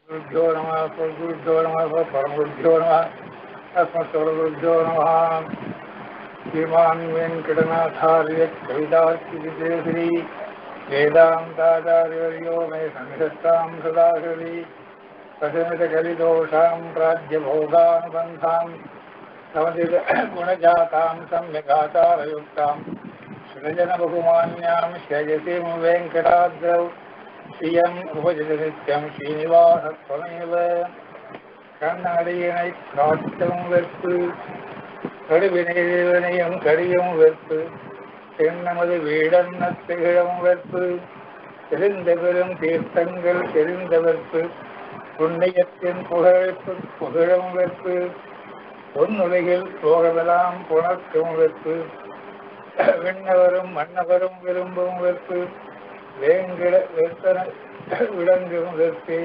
गुरुभ्यो नमः गुरुभ्यो नमः परमगुरुभ्यो नमः अस्मत्सर्वगुरुभ्यो नमः श्रीमान् वेङ्कटनाथार्य कवितार्किकेसरी वेदान्ताचार्यवर्यो मे सन्निधत्तां सदा हृदि प्रशमितकलिदोषां प्राज्यभोगानुबन्धां समदितगुणजातां सम्यगाचारयुक्तां सृजनबहुमान्यां श्रयसीं वेङ्कटाद्रौ ஸ்ரீயம் உபஜித நித்தியம் ஸ்ரீனிவாசத்வமேவ கண்ணடியினை காட்டும் வெற்பு கடுவினையும் கடியும் வெற்பு தென்னமது வீடன்ன திகழும் வெற்பு தெரிந்த பெரும் தீர்த்தங்கள் தெரிந்த வெற்பு புண்ணியத்தின் புகழ்ப்பு புகழும் வெற்பு பொன்னுலகில் போகவெல்லாம் புணர்க்கும் வெற்பு விண்ணவரும் மன்னவரும் விரும்பும் வெற்பு வேங்கிட வெத்தன விளங்கும் வெற்பே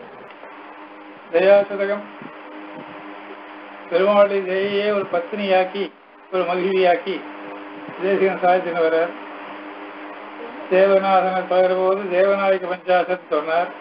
தயாசதகம் பெருமாளை ஜெயே ஒரு பத்தினியாக்கி ஒரு மகிழ்ச்சியாக்கி தேசிகன் சாதித்தினவரர் தேவநாதனை தவிர போது தேவநாயக பஞ்சாசத் சொன்னார்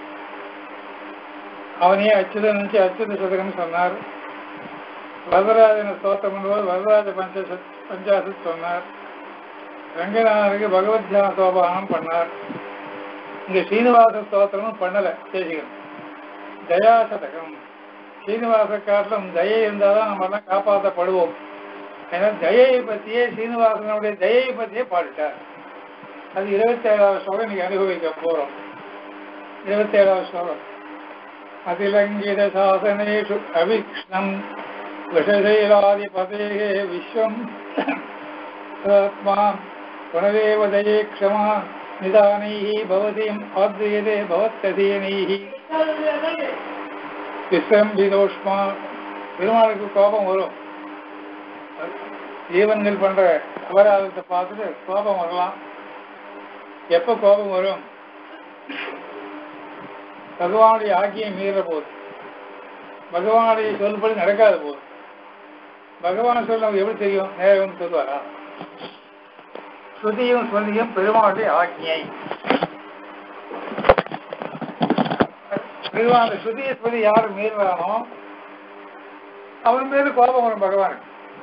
அவனையே அச்சுதன் நினைச்சு அச்சுத சதகம் சொன்னார் வரதராஜனை ஸ்தோத்திரம் பண்ணும்போது வரதராஜ பஞ்சாசத் பஞ்சாசத் சொன்னார் ரங்கநாதனுக்கு பகவத் தியான சோபானம் பண்ணார் இங்க ஸ்ரீனிவாச ஸ்தோத்திரமும் பண்ணல தேசிகன் தயாசதகம் ஸ்ரீனிவாச காட்டிலும் தயை இருந்தால்தான் நம்ம எல்லாம் காப்பாற்றப்படுவோம் ஏன்னா தயையை பற்றியே ஸ்ரீனிவாசனுடைய தயையை பற்றியே பாடிட்டார் அது இருபத்தி ஏழாவது ஸ்லோகம் இன்னைக்கு அனுபவிக்க போறோம் இருபத்தி ஏழாவது ஸ்லோகம் அதிலங்கித சாசனேஷு அவிக்ஷ்ணம் விஷசைலாதிபதே விஸ்வம் ஆத்மா புனரேவ தயே க்ஷமா நிதானைः பவதிம் ஆத்ரியதே பவத்ததீனைः விஸ்ரம்பிதோஷ்மா பெருமாளுக்கு கோபம் வரும் ஜீவன்கள் பண்ற அபராதத்தை பார்த்துட்டு கோபம் வரலாம் எப்ப கோபம் வரும் பகவானுடைய ஆக்கியை மீற போது பகவானுடைய சொல்படி நடக்காத போது பகவான் சொல்ல நமக்கு எப்படி தெரியும் நேரம் சொல்லுவாரா ஸ்ருதியும் ஸ்மதியும் பெருமாளுடைய ஆக்கியை பெருமாள் ஸ்ருதியை ஸ்மதி யார் மீறுறானோ அவன் மீது கோபம் வரும் பகவானுக்கு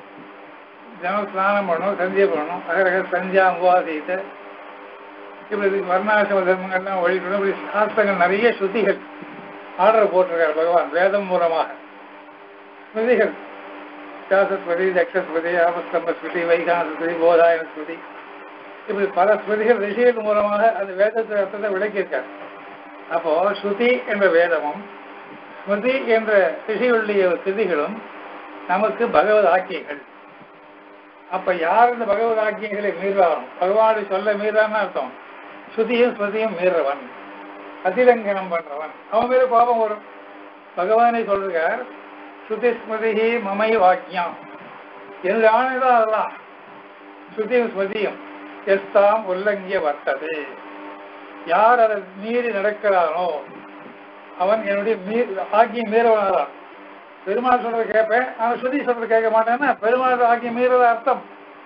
தினம் ஸ்நானம் பண்ணணும் சந்தியை பண்ணணும் அகரக சந்தியா உபாசித்த இப்படி வர்ணாசிரம தர்மங்கள்லாம் ஒழிக்கணும் இப்படி சாஸ்திரங்கள் நிறைய ஸ்ருதிகள் ஆர்டர் போட்டிருக்கார் பகவான் வேதம் மூலமாக ஸ்மிருதிகள் வியாசஸ்மதி தக்ஷஸ்மதி ஆபஸ்தம்ப ஸ்மிருதி வைகான ஸ்மிருதி போதாயன ஸ்மிருதி இப்படி பல ஸ்மிருதிகள் ரிஷிகள் மூலமாக அந்த வேதத்தை அர்த்தத்தை விளக்கியிருக்கார் அப்போ ஸ்ருதி என்ற வேதமும் ஸ்மிருதி என்ற ரிஷிகளுடைய கிருதிகளும் நமக்கு பகவத் ஆக்கியங்கள் அப்ப யார் இந்த பகவத் ஆக்கியங்களை மீறாலும் பகவானை சொல்ல மீறான்னு அர்த்தம் ஸ்ருதியும் ஸ்மிருதியும் மீறவன் அதிலங்கனம் பண்றவன் அவன் மேல கோபம் வரும் பகவானை சொல்றார் ஸ்ருதி ஸ்மிருதி மமை வாக்கியம் என்னுடைய ஆணைதான் அதெல்லாம் ஸ்ருதியும் ஸ்மிருதியும் எஸ்தாம் உல்லங்கிய வர்த்தது யார் அதை மீறி நடக்கிறானோ அவன் என்னுடைய மீ ஆக்கியம் மீறவனாதான் பெருமாள் சொல்றதை கேட்பேன் ஆனால் ஸ்ருதி சொல்றதை கேட்க மாட்டேன்னா பெருமாள் ஆக்கிய மீறத அர்த்தம்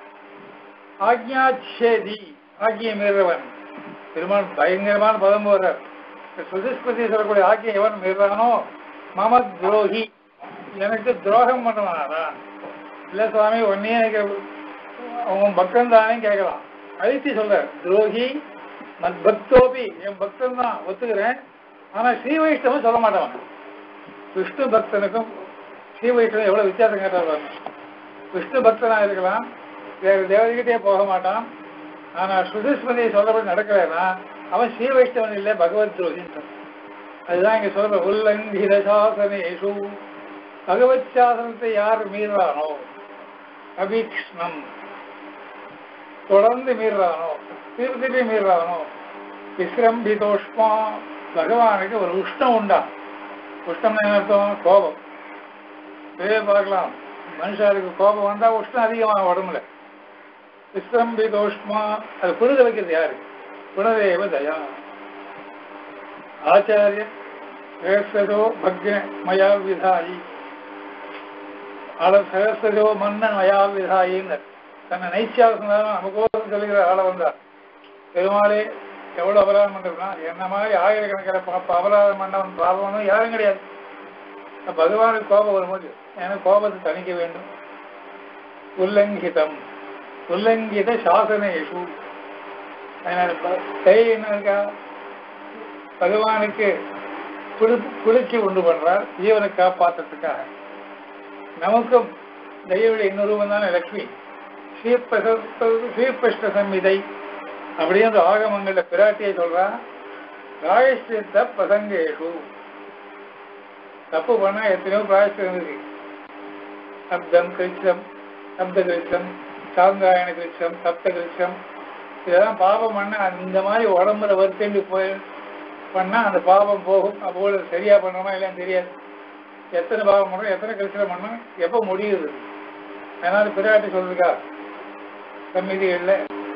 ஆக்ஞாச்சேதி ஆக்கிய மீறவன் பெருமாள் பயங்கரமான பதம் போடுறார் ஸ்ருதி ஸ்மிருதி சொல்லக்கூடிய ஆக்கியம் எவன் மீறானோ மம துரோகி எனக்கு துரோகம் பண்ணுவானா இல்ல சுவாமி ஒன்னே எனக்கு அவன் பக்தன் தானே கேட்கலாம் அழுத்தி சொல்ற துரோகி மத் பக்தோபி என் பக்தன் தான் ஒத்துக்கிறேன் ஆனா ஸ்ரீ வைஷ்ணவன் சொல்ல மாட்டான் விஷ்ணு பக்தனுக்கும் ஸ்ரீ வைஷ்ணவன் எவ்வளவு வித்தியாசம் கேட்டார் விஷ்ணு பக்தனா இருக்கலாம் வேற தேவதைகிட்டே போக மாட்டான் ஆனா சுதிஸ்மதி சொல்லப்படி நடக்கலைன்னா அவன் ஸ்ரீ வைஷ்ணவன் இல்லை பகவத் துரோகின்னு அதுதான் இங்க சொல்ற உல்லங்கித சாசனேஷு பகவத் சாசனத்தை யார் மீறானோ அபீக்ஷ்ணம் தொடர்ந்து மீறானோ திருப்பி மீறானோ விசிரம்பிதோஷ்மா பகவானுக்கு ஒரு உஷ்ணம் உண்டா உஷ்ணம் என்ன அர்த்தம் கோபம் இதே பார்க்கலாம் மனுஷாருக்கு கோபம் வந்தா உஷ்ணம் அதிகமாக உடம்புல விசிரம்பிதோஷ்மா அது புரித வைக்கிறது யாரு புனரேவ தயா ஆச்சாரிய சகஸ்வதோ பக்ன மயா விதாயி ஆள சகஸ்வதோ மன்னன் மயா விதாயின்னு தன்னை நைச்சியாக சொன்னாலும் நமக்கு சொல்லுகிற ஆள வந்தார் பெருமாளே எவ்வளவு அபராதம் பண்றதுனா என்ன மாதிரி ஆயிரக்கணக்கில் பாப்ப அபராதம் பண்ணவன் பாவனும் யாரும் கிடையாது அப்ப பகவானுக்கு கோபம் வரும்போது எனக்கு கோபத்தை தணிக்க வேண்டும் உல்லங்கிதம் உல்லங்கித சாசனேஷு அதனால ப- கை என்ன இருக்கா பகவானுக்கு குளி குளிர்ச்சி உண்டு பண்றார் ஜீவனை காப்பாற்றுறதுக்காக நமக்கும் தெய்வடைய இன்னொரு தானே லக்ஷ்மி ஸ்ரீபிரச ஸ்ரீகிருஷ்ண சம்மிதை அப்படின்ற ஆகமங்கள்ல பிராட்டியை சொல்றா பிராயஷ்டித்த பிரசங்கேஷு தப்பு பண்ணா எத்தனையோ பிராயஷ்டம் இருக்கு சப்தம் கிருஷ்ணம் சப்த கிருஷ்ணம் சாங்காயன கிருஷ்ணம் சப்த கிருஷ்ணம் இதெல்லாம் பாபம் பண்ண அந்த மாதிரி உடம்புல வருத்தண்டு போய் பண்ணா அந்த பாபம் போகும் அப்போ சரியா பண்றோமா இல்லைன்னு தெரியாது எத்தனை பாவம் பண்ணோம் எத்தனை கிருஷ்ணம் பண்ணோம் எப்போ முடியுது அதனால பிராட்டி சொல்றா சம்மிதிகள்ல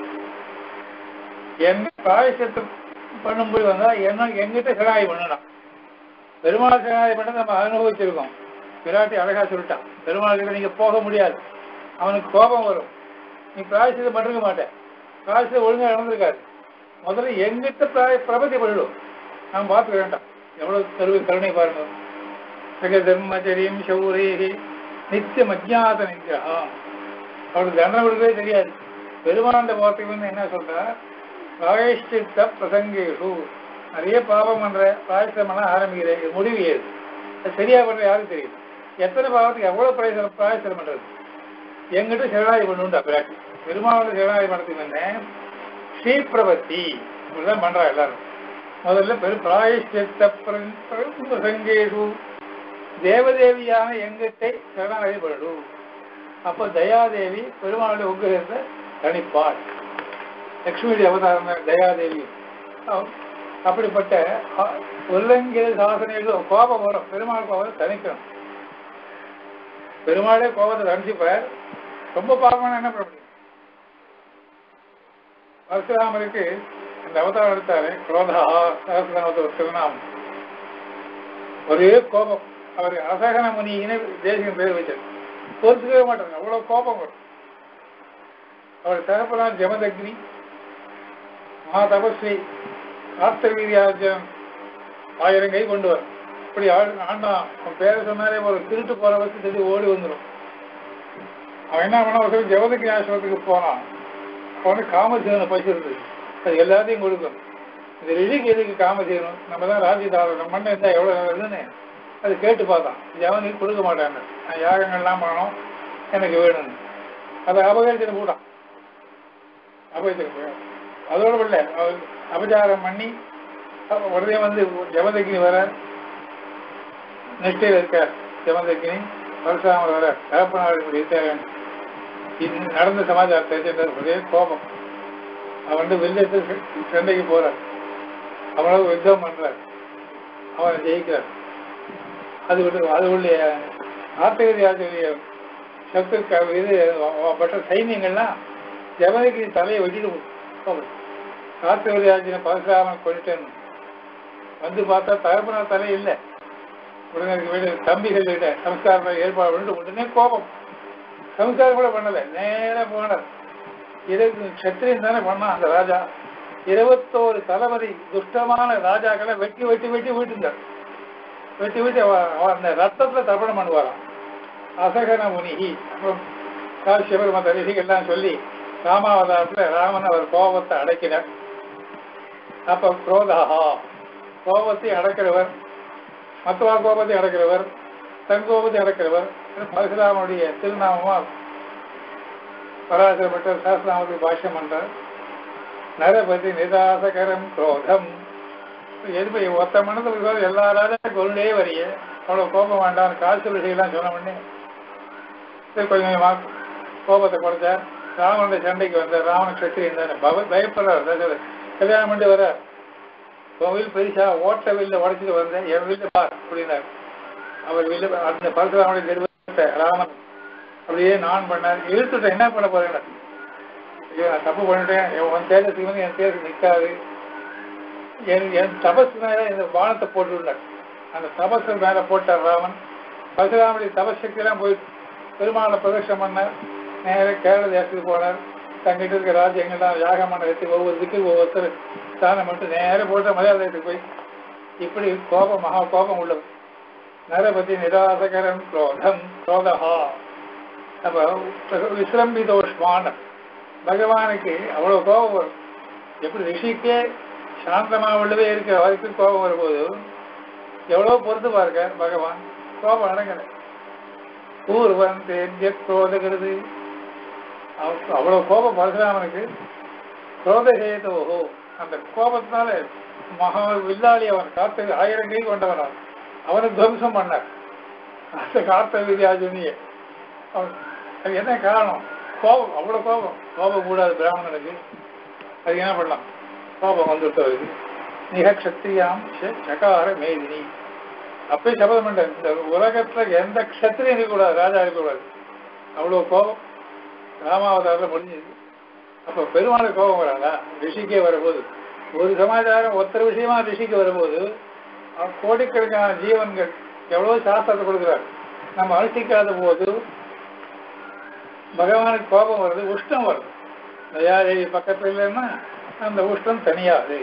என்ன பிராயசத்தை பண்ணும்போது வந்தா என்ன எங்கிட்ட சகாயம் பண்ணணும் பெருமாள் சகாயம் பண்ண நம்ம அனுபவிச்சிருக்கோம் பிராட்டி அழகா சொல்லிட்டான் பெருமாள் கிட்ட நீங்க போக முடியாது அவனுக்கு கோபம் வரும் நீ பிராயசத்தை பண்ணிருக்க மாட்டேன் பிராயசத்தை ஒழுங்கா நடந்திருக்காது முதல்ல எங்கிட்ட பிராய பிரபத்தி பண்ணிடும் நாம் பார்த்துக்க வேண்டாம் எவ்வளவு கருவி கருணை பாருங்க சக தர்மச்சரியம் சௌரேகி நித்தியம் அஜாத நிகிரகம் அவனுக்கு தண்டனை கொடுக்கவே தெரியாது பெருமாண்ட போறதுக்கு வந்து என்ன சொல்றா பிராயஷ்டித்த பிரசங்கேஷு நிறைய பாவம் பண்ற பிராயஷ்டம் பண்ண ஆரம்பிக்கிறேன் இது முடிவு ஏது அது சரியா பண்ற யாரும் தெரியும் எத்தனை பாவத்துக்கு எவ்வளவு பிராயசம் பிராயசம் பண்றது எங்கிட்ட சிவனாய் பண்ணுண்டா பிராட்டி பெருமாளோட சிவனாய் பண்ணதுக்கு என்ன ஸ்ரீபிரபத்தி இப்படிதான் பண்றா எல்லாரும் முதல்ல பெரு பிராயஷ்டித்த பிர- பிர- பிரசங்கேஷு தேவதேவியான எங்கிட்டை சரணாகதி பண்ணு அப்ப தயாதேவி பெருமாளுடைய உக்கிரகத்தை தணிப்பாள் லக்ஷ்மியுடைய அவதாரம் தான் தயாதேவி அவ- அப்படிப்பட்ட அ- உல்லங்கிய சாசனைகள் கோபம் வரும் பெருமாள் கோபத்தை தணிக்கணும் பெருமாளே கோபத்தை தணிச்சுப்பார் ரொம்ப பாவமான என்ன பண்ண முடியும் பரசுராமருக்கு இந்த அவதாரம் எடுத்தாரு குரோதா சகசிரநாமத்தை ஒரு திருநாமம் ஒரே கோபம் அவர் அசகன முனியின தேசியம் பேர் வச்சார் பொறுத்துக்கவே மாட்டாங்க அவ்வளவு கோபம் வரும் அவர் தகப்பனார் ஜமதக்னி மகா தபஸ்வி கார்த்தவீரியாஜன் ஆயிரம் கை கொண்டு வர இப்படி ஆள் ஆண்டா அவன் பேரை சொன்னாலே ஒரு திருட்டு போற வச்சு சொல்லி ஓடி வந்துடும் அவன் என்ன பண்ண ஒரு ஜெவதகிரி ஆசிரமத்துக்கு போனான் அவனுக்கு காமசேவனை பசி இருந்தது அது எல்லாத்தையும் கொடுக்கும் இந்த ரிஷிக்கு எதுக்கு காமசேவனம் நம்ம தான் ராஜ்யதாரம் நம்ம மண்ணை இருந்தால் எவ்வளோ நல்லதுன்னு அது கேட்டு பார்த்தான் ஜவனுக்கு கொடுக்க மாட்டாங்க நான் யாகங்கள்லாம் பண்ணணும் எனக்கு வேணும்னு அதை அபகரிச்சுட்டு போட்டான் அபகரிச்சுட்டு போய் அதோட இல்லை அவர் அபச்சாரம் பண்ணி அவ உடனே வந்து ஜமதக்கினி வர நிஷ்டையில் இருக்கார் ஜமதக்கினி பரசுராமர் வர தகப்பனார் இருக்கார் இது நடந்த சமாச்சாரத்தை தெரிஞ்சிருந்தார் ஒரே கோபம் அவன் வந்து வெள்ளத்து சண்டைக்கு போறார் அவனோட யுத்தம் பண்றார் அவனை ஜெயிக்கிறார் அது விட்டு அது உள்ள ஆத்தகதி ஆசிரிய சத்துருக்க இது பட்ட சைன்யங்கள்லாம் ஜமதகிரி தலையை வெட்டிட்டு போகுது காத்தவரி ஆஜின பரசுராமன் கொண்டுட்டேன் வந்து பார்த்தா தகப்பனார் தலை இல்லை உடனே அதுக்கு வீடு தம்பிகள் கிட்ட சம்ஸ்காரம் ஏற்பாடு பண்ணிட்டு உடனே கோபம் சம்ஸ்காரம் கூட பண்ணல நேரா போனார் இருபது சத்திரியன் தானே பண்ணான் அந்த ராஜா இருபத்தோரு தளபதி துஷ்டமான ராஜாக்களை வெட்டி வெட்டி வெட்டி வீட்டுந்தார் வெட்டி வெட்டி அவ- அவ அந்த ரத்தத்துல தர்ப்பணம் பண்ணுவாராம் அசகன முனிகி அப்புறம் காசியபர் மற்ற ரிஷிகள்லாம் சொல்லி ராமாவதாரத்துல ராமன் அவர் கோபத்தை அடக்கினார் அப்ப குரோதா கோபத்தை அடக்கிறவர் மற்றவா கோபத்தை அடக்கிறவர் தன் கோபத்தை அடக்கிறவர் பரசுராமனுடைய திருநாமமா பராசரப்பட்ட சாஸ்திராமத்துக்கு பாஷ்யம் பண்றார் நரபதி நிதாசகரம் குரோதம் எதுமே ஒத்த மனதில் இருக்கிற எல்லா ராஜாவும் கொண்டே வரிய அவ்வளவு கோபம் வேண்டாம் காசு விஷயம்லாம் சொன்ன உடனே சரி கொஞ்சம் கொஞ்சமா கோபத்தை குறைச்சார் ராவனுடைய சண்டைக்கு வந்தார் ராவண சத்திரியன் தானே பவ பயப்படுறார் தசரதர். கல்யாணம் பண்ணி வர கோவில் பெருசா ஓட்ட வில்ல உடைச்சிட்டு வந்தேன் என் வில்ல பார் அப்படின்னார் அவர் வில்ல அந்த பரசுராமனுடைய நிர்வாகத்தை ராமன் அப்படியே நான் பண்ணார் இழுத்துட்ட என்ன பண்ண போறேன் ஐயோ நான் தப்பு பண்ணிட்டேன் என் உன் தேஜத்துக்கு வந்து என் தேஜம் நிற்காது என் என் தபஸ் மேல இந்த பானத்தை போட்டுள்ளார் அந்த தபஸ் மேல போட்டார் ராமன் பரசுராமனுடைய தபசக்தி எல்லாம் போயிட்டு பெருமாளை பிரதட்சம் பண்ணார் நேர கேரள தேசத்துக்கு போனார் தங்கிட்ட இருக்க ராஜ்யங்கள்லாம் யாக மண்டலத்துக்கு ஒவ்வொரு திக்கு ஒவ்வொருத்தர் ஸ்தானம் மட்டும் நேரம் போட்ட மலையாளத்துக்கு போய் இப்படி கோபம் மகா கோபம் உள்ளது நரபதி நிராசகரம் குரோதம் குரோதஹா அப்ப விசிரம்பிதோஷ்மான பகவானுக்கு அவ்வளவு கோபம் வரும் எப்படி ரிஷிக்கே சாந்தமா உள்ளவே இருக்கிற வரைக்கும் கோபம் வரும்போது எவ்வளவு பொறுத்து பாருங்க பகவான் கோபம் அடங்கலை பூர்வன் தேர்ந்த குரோதகிறது அவ்வளவு கோபம் பரசுராமனுக்கு குரோதகேதோஹோ அந்த கோபத்தினால மகா வில்லாளி அவன் காத்து ஆயிரம் கை கொண்டவன் அவன் அவனுக்கு துவம்சம் பண்ணார் அந்த காத்த வித்யாஜுனிய அவன் அது என்ன காரணம் கோபம் அவ்வளவு கோபம் கோபம் கூடாது பிராமணனுக்கு அது என்ன பண்ணலாம் கோபம் வந்துட்டவருக்கு மிக கஷத்திரியாம் சகார மேதினி அப்பயே சபதம் பண்ண இந்த உலகத்துல எந்த க்ஷத்திரியும் இருக்கக்கூடாது ராஜா இருக்கக்கூடாது அவ்வளவு கோபம் ராமாவதாரில் முடிஞ்சது அப்ப பெருமாளுக்கு கோபம் வராதா ரிஷிக்கே வரும்போது ஒரு சமாச்சாரம் ஒருத்தர் விஷயமா ரிஷிக்கு வரும்போது அவன் கோடிக்கணக்கான ஜீவன்கள் எவ்வளவு சாஸ்திரத்தை கொடுக்குறாரு நம்ம அனுஷ்டிக்காத போது பகவானுக்கு கோபம் வருது உஷ்டம் வருது தயாதேவி பக்கத்துல இல்லைன்னா அந்த உஷ்டம் தனியாது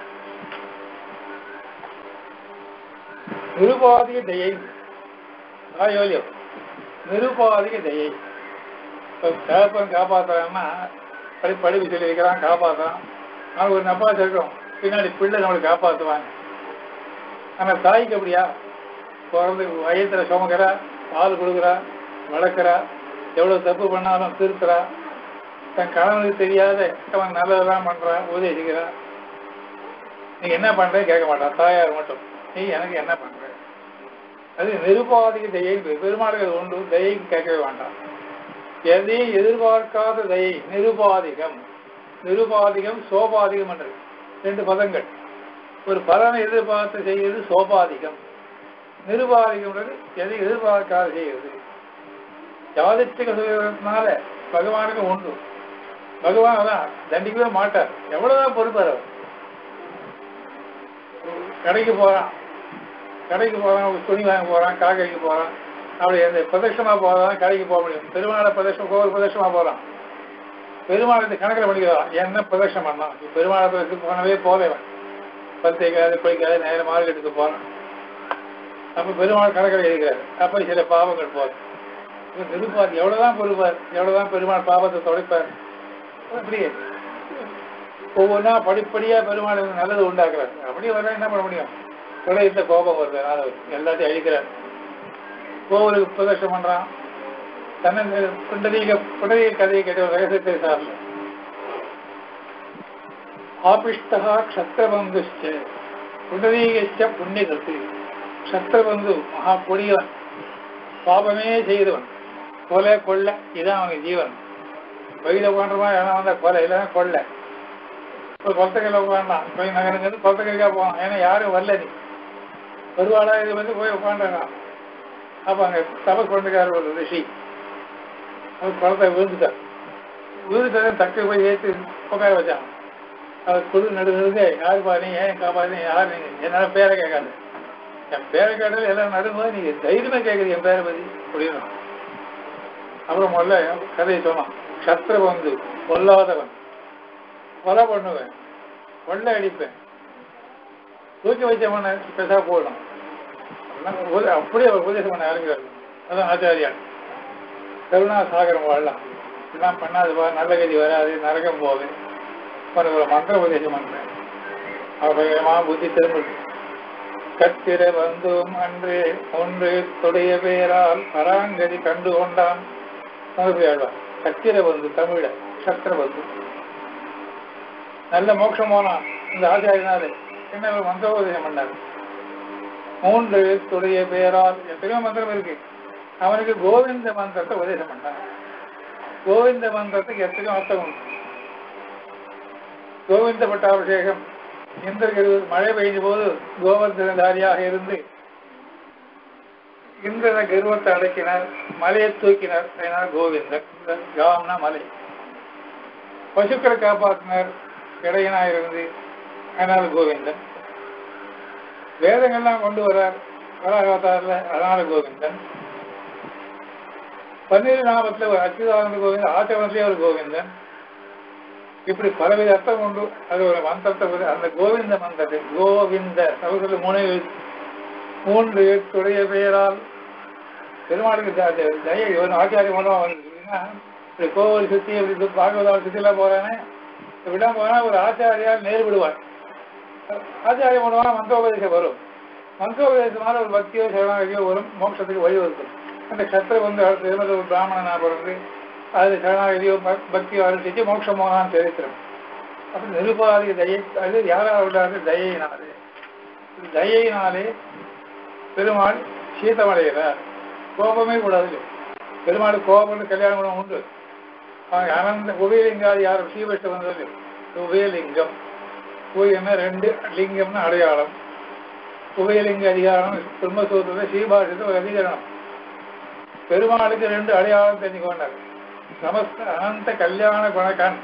நிருபாதிக தயை ஆயோலியம் நிருபாதிக தயை இப்போ தகப்பன் காப்பாற்றுறான்னா படி படிப்பு சொல்லி வைக்கிறான் காப்பாற்றுறான் அவனுக்கு ஒரு நப்பாச்சு இருக்கும் பின்னாடி பிள்ளை நம்மளுக்கு காப்பாற்றுவாங்க ஆனால் தாய்க்கு அப்படியா பிறந்து வயத்துல சுமக்கிறா பால் கொடுக்குறா வளர்க்குறா எவ்வளோ தப்பு பண்ணாலும் திருத்துறா தன் கணவனுக்கு தெரியாத அவன் நல்லதெல்லாம் பண்றா உபதேசிக்கிறா நீ என்ன பண்ற கேட்க மாட்டான் தாயார் மட்டும் நீ எனக்கு என்ன பண்ற அது நிருபாதிக தயை பெருமாளுக்கு உண்டு தயைக்கு கேட்கவே வேண்டாம் எதையும் எதிர்பார்க்காத தயை நிருபாதிகம் நிருபாதிகம் சோபாதிகம் என்று ரெண்டு பதங்கள் ஒரு பலனை எதிர்பார்த்து செய்வது சோபாதிகம் நிருபாதிகம்ன்றது எதை எதிர்பார்க்காத செய்வது யாதிஷ்டிக சுயத்தினால பகவானுக்கு உண்டு பகவான் அதான் தண்டிக்கவே மாட்டார் எவ்வளவுதான் பொறுப்பார் அவர் கடைக்கு போறான் கடைக்கு போறான் ஒரு துணி வாங்க போறான் காக்கைக்கு போறான் அப்படி எந்த பிரதட்சமா போறான் கடைக்கு போக முடியும் பெருமாளை பிரதட்சம் கோவில் பிரதட்சமா போறான் பெருமாள் இந்த கணக்கில் பண்ணிக்கிறான் என்ன பிரதட்சம் பண்ணான் பெருமாளை பிரதட்சம் போனவே போதவன் பத்திரிக்காது குளிக்காது நேரம் மார்க்கெட்டுக்கு போறான் அப்ப பெருமாள் கணக்கில் இருக்கிறார் அப்ப சில பாவங்கள் போதும் நிருப்பார் எவ்வளவுதான் பொறுப்பார் எவ்வளவுதான் பெருமாள் பாவத்தை தொடைப்பார் அப்படியே ஒவ்வொன்றா படிப்படியா பெருமாள் நல்லது உண்டாக்குறாரு அப்படியே வர என்ன பண்ண முடியும் பிரளயத்துல கோபம் வருது அதனால எல்லாத்தையும் அழிக்கிறார் கோவிலுக்கு பிரதர்ஷனம் பண்றான் தன்னை புண்டரீக புண்டரீக கதையை கேட்ட ஒரு ரகசியத்தை சார்ல ஆபிஷ்டா க்ஷத்திரபந்துஷ்ட புண்டரீகச்ச புண்ணியகத்து க்ஷத்திரபந்து மகா கொடியவன் பாபமே செய்தவன் கொலை கொள்ள இதான் அவனுக்கு ஜீவன் வழியில உட்காந்துருமா எவனா வந்தா கொலை இல்லைன்னா கொள்ளை இப்போ கொத்தகையில் உட்காண்டான் போய் நகரங்கிறது கொத்தகைக்கா போவான் ஏன்னா யாரும் வரல நீ வருவாளா இது வந்து போய் உட்காண்டாங்க அப்போ அங்கே தபஸ் பண்ணுக்கார ஒரு ரிஷி அவர் குளத்தை விழுந்துட்டார் விழுந்துட்டதை தக்க போய் ஏற்றி உட்கார வச்சான் அவர் குழு நடுங்கிறது யாரு பாரு ஏன் காப்பாரு யார் நீங்க என்னால பேரை கேட்காது என் பேரை கேட்டாலும் எல்லாம் நடுங்கும்போது நீங்க தைரியமா கேட்குது என் பேரை பத்தி அப்படின்னு அப்புறம் முதல்ல கதையை சொன்னான் சத்திர வந்து பொல்லாதவன் கொலை பண்ணுவேன் கொள்ளை அடிப்பேன் தூக்கி வச்சவன பெருசா போடணும் அப்படியே அவர் உபதேசம் பண்ண ஆரம்பிக்கிறார் அதான் ஆச்சாரியான் கருணா சாகரம் வாழலாம் இதெல்லாம் பண்ணாதுப்பா நல்ல கதி வராது நரகம் போகுது உனக்கு ஒரு மந்திர உபதேசம் பண்றேன் அவமா புத்தி திரும்புது கத்திர வந்தும் அன்று ஒன்று தொடைய பேரால் பராங்கதி கண்டு கொண்டான் ஆழ்வார் கத்திர வந்து தமிழ சத்திர வந்து நல்ல மோட்சம் போனான் இந்த ஆச்சாரியனாரு என்ன ஒரு மந்திர உபதேசம் பண்ணார் மூன்று துடைய பேரால் எத்தனையோ மந்திரம் இருக்கு அவனுக்கு கோவிந்த மந்திரத்தை உபதேசம் பண்ணான் கோவிந்த மந்திரத்துக்கு எத்தனையோ அர்த்தம் உண்டு கோவிந்த பட்டாபிஷேகம் இந்திரகிரு மழை பெய்த போது கோவர்தனதாரியாக இருந்து இந்திரன கர்வத்தை அடக்கினார் மலையை தூக்கினார் அதனால கோவிந்தன் காம்னா மலை பசுக்களை காப்பாற்றினார் இடையனா இருந்து அதனால கோவிந்தன் வேதங்கள்லாம் கொண்டு வரார் வராகவதாரில் அதனால கோவிந்தன் பன்னீர் நாமத்தில் ஒரு அச்சுதானந்த கோவிந்தன் ஆச்சவனத்திலே ஒரு கோவிந்தன் இப்படி பலவித அர்த்தம் உண்டு அது ஒரு மந்திரத்தை பத்தி- அந்த கோவிந்த மந்திரத்தை கோவிந்த சகோதர மூணு எழுத்து. மூன்று எழுத்துடைய பெயரால் பெருமாளுக்கு த- த- தயை ஒரு ஆச்சாரிய மூலமா வந்து அப்படின்னா இப்படி கோவில் சுத்தி இப்படி பாகவதால் சுத்திலாம் போறானே இப்படிலாம் போனா ஒரு ஆச்சாரியால் நேர்விடுவார் ஆச்சாரிய மூலமா மந்திரோபதேசம் வரும் மந்திரோபதேசமான ஒரு பக்தியோ சரணாகியோ வரும் மோட்சத்துக்கு வழிவகுக்கும் அந்த கத்திர வந்து அடுத்த ஜென்மத்துல ஒரு பிராமணனா பிறந்து அது சரணாகியோ பக்- பக்தியோ அனுசரிச்சு மோட்சம் போனான்னு சரித்திரம் அப்ப நிருபாதி தயை அது யாரால் விடாது தயையினாலே தயையினாலே பெருமாள் சீத்தமடைகிறார் கோபமே கூடாது பெருமாள் கோபம் கல்யாணம் குணம் உண்டு அவங்க அனந்த உபயலிங்காதி யாரும் சீவஷ்ட வந்தது உபயலிங்கம் உபயம்னா ரெண்டு லிங்கம்னு அடையாளம் உபயலிங்க அதிகாரம் பிரம்மசூத்திர ஸ்ரீபாஷத்தை ஒரு அதிகரணம் பெருமாளுக்கு ரெண்டு அடையாளம் தெரிஞ்சுக்கொண்டார் சமஸ்த அனந்த கல்யாண குணக்கன்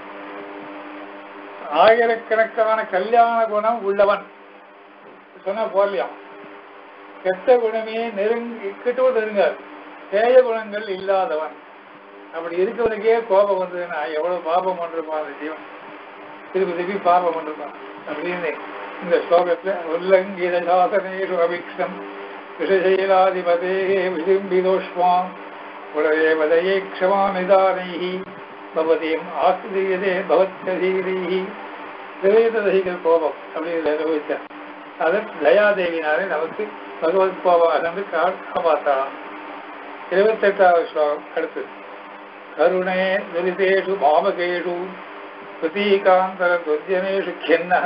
ஆயிரக்கணக்கான கல்யாண குணம் உள்ளவன் சொன்னா போடலையாம் கெட்ட குணமே நெருங்கி கிட்டவும் நெருங்காது தேய குணங்கள் இல்லாதவன் அப்படி இருக்கவனுக்கே கோபம் வந்ததுன்னா எவ்வளவு பாபம் பண்ணிருப்பான் அந்த ஜீவன் திருப்பி திருப்பி பாபம் பண்ணிருப்பான் அப்படின்னு இந்த ஸ்லோகத்துல உல்லங்கித சாசனேஷு அபிக்ஷம் விஷசைலாதிபதே விசிம்பிதோஷ்மாம் உடவே வதையே க்ஷமாமிதானைஹி பவதீம் ஆசிரியதே பவத்ததீரீஹி திரேததிகள் கோபம் அப்படின்னு அனுபவித்தார் அது தயாதேவினாலே நமக்கு பகவத் கோபம் வந்து காப்பாற்றலாம் இருபத்தெட்டாவது ஸ்லோகம் அடுத்தது கருணே துரிதேஷு பாவகேஷு பிரதீகாந்தர துர்ஜனேஷு கிண்ணः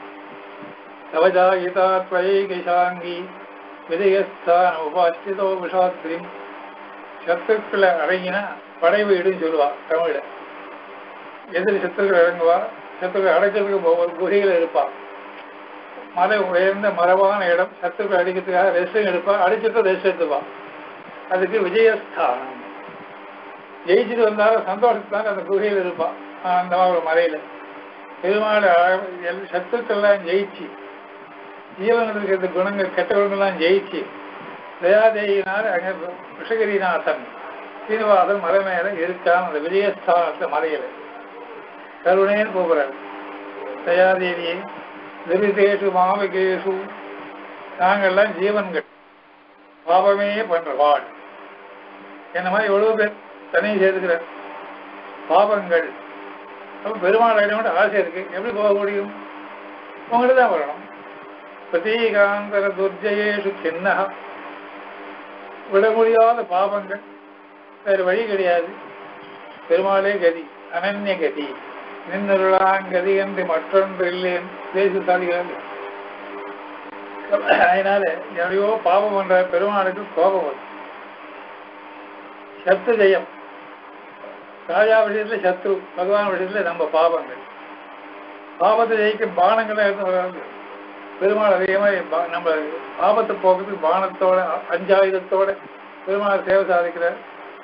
நவஜாயிதா त्वयैकशाङ्गी விதயஸ்தான உபாஸ்திதோ விஷாத்திரிம் சத்துருக்களை அடங்கினா படை வீடுன்னு சொல்லுவா தமிழ்ல எதிரி சத்துருக்கள் இறங்குவா சத்துருக்களை அடைக்கிறதுக்கு ஒவ்வொரு குகையில இருப்பா மலை உயர்ந்த மரபான இடம் சத்துருக்களை அடிக்கிறதுக்காக ரெஸ்ட் எடுப்பா அடிச்சுட்டு ரெஸ்ட் எடுத்துப்பா அதுக்கு விஜயஸ்தானம் ஜெயிச்சுட்டு வந்தாலும் சந்தோஷத்தாங்க அந்த குகையில் இருப்பான் அந்த மாதிரி ஒரு மலையில பெருமாள் எல் சத்துக்கள்லாம் ஜெயிச்சு ஜீவனில் இருக்கிற குணங்கள் கெட்ட குணங்கள்லாம் ஜெயிச்சு தயாதேயினால் அங்கே விஷகிரிநாதன் சீனிவாசன் மலை மேல இருக்கான் அந்த விஜயஸ்தானத்தை மலையில கருணேன்னு கூப்பிடுறாரு தயாதேவியை விரிதேஷு மாமிகேஷு நாங்கள்லாம் ஜீவன்கள் பாவமே பண்ற வாழ் என்ன மாதிரி எவ்வளவு பேர் தனியும் சேர்த்துக்கிறார் பாவங்கள் அப்ப பெருமாள் அடையோட ஆசை இருக்கு எப்படி போக முடியும் உங்கள்ட்ட தான் வரணும் பிரதீகாந்தர துர்ஜயேஷு சின்ன விட முடியாத பாவங்கள் வேறு வழி கிடையாது பெருமாளே கதி அனன்ய கதி நின்னுருளாங்கதி என்று மற்றொன்று இல்லேன் பேசி சாதிக்கிறாங்க அதனால எவ்வளையோ பாவம் பண்ற பெருமாளுக்கு கோபம் வரும் சத்து ஜெயம் ராஜா விஷயத்துல சத்ரு பகவான் விஷயத்துல நம்ம பாவங்கள் பாவத்தை ஜெயிக்கும் பானங்களை எடுத்து வராங்க பெருமாள் அதே மாதிரி பா- நம்ம பாவத்தை போக்குறதுக்கு பானத்தோட அ- அஞ்சாயுதத்தோட பெருமாள் சேவை சாதிக்கிறார்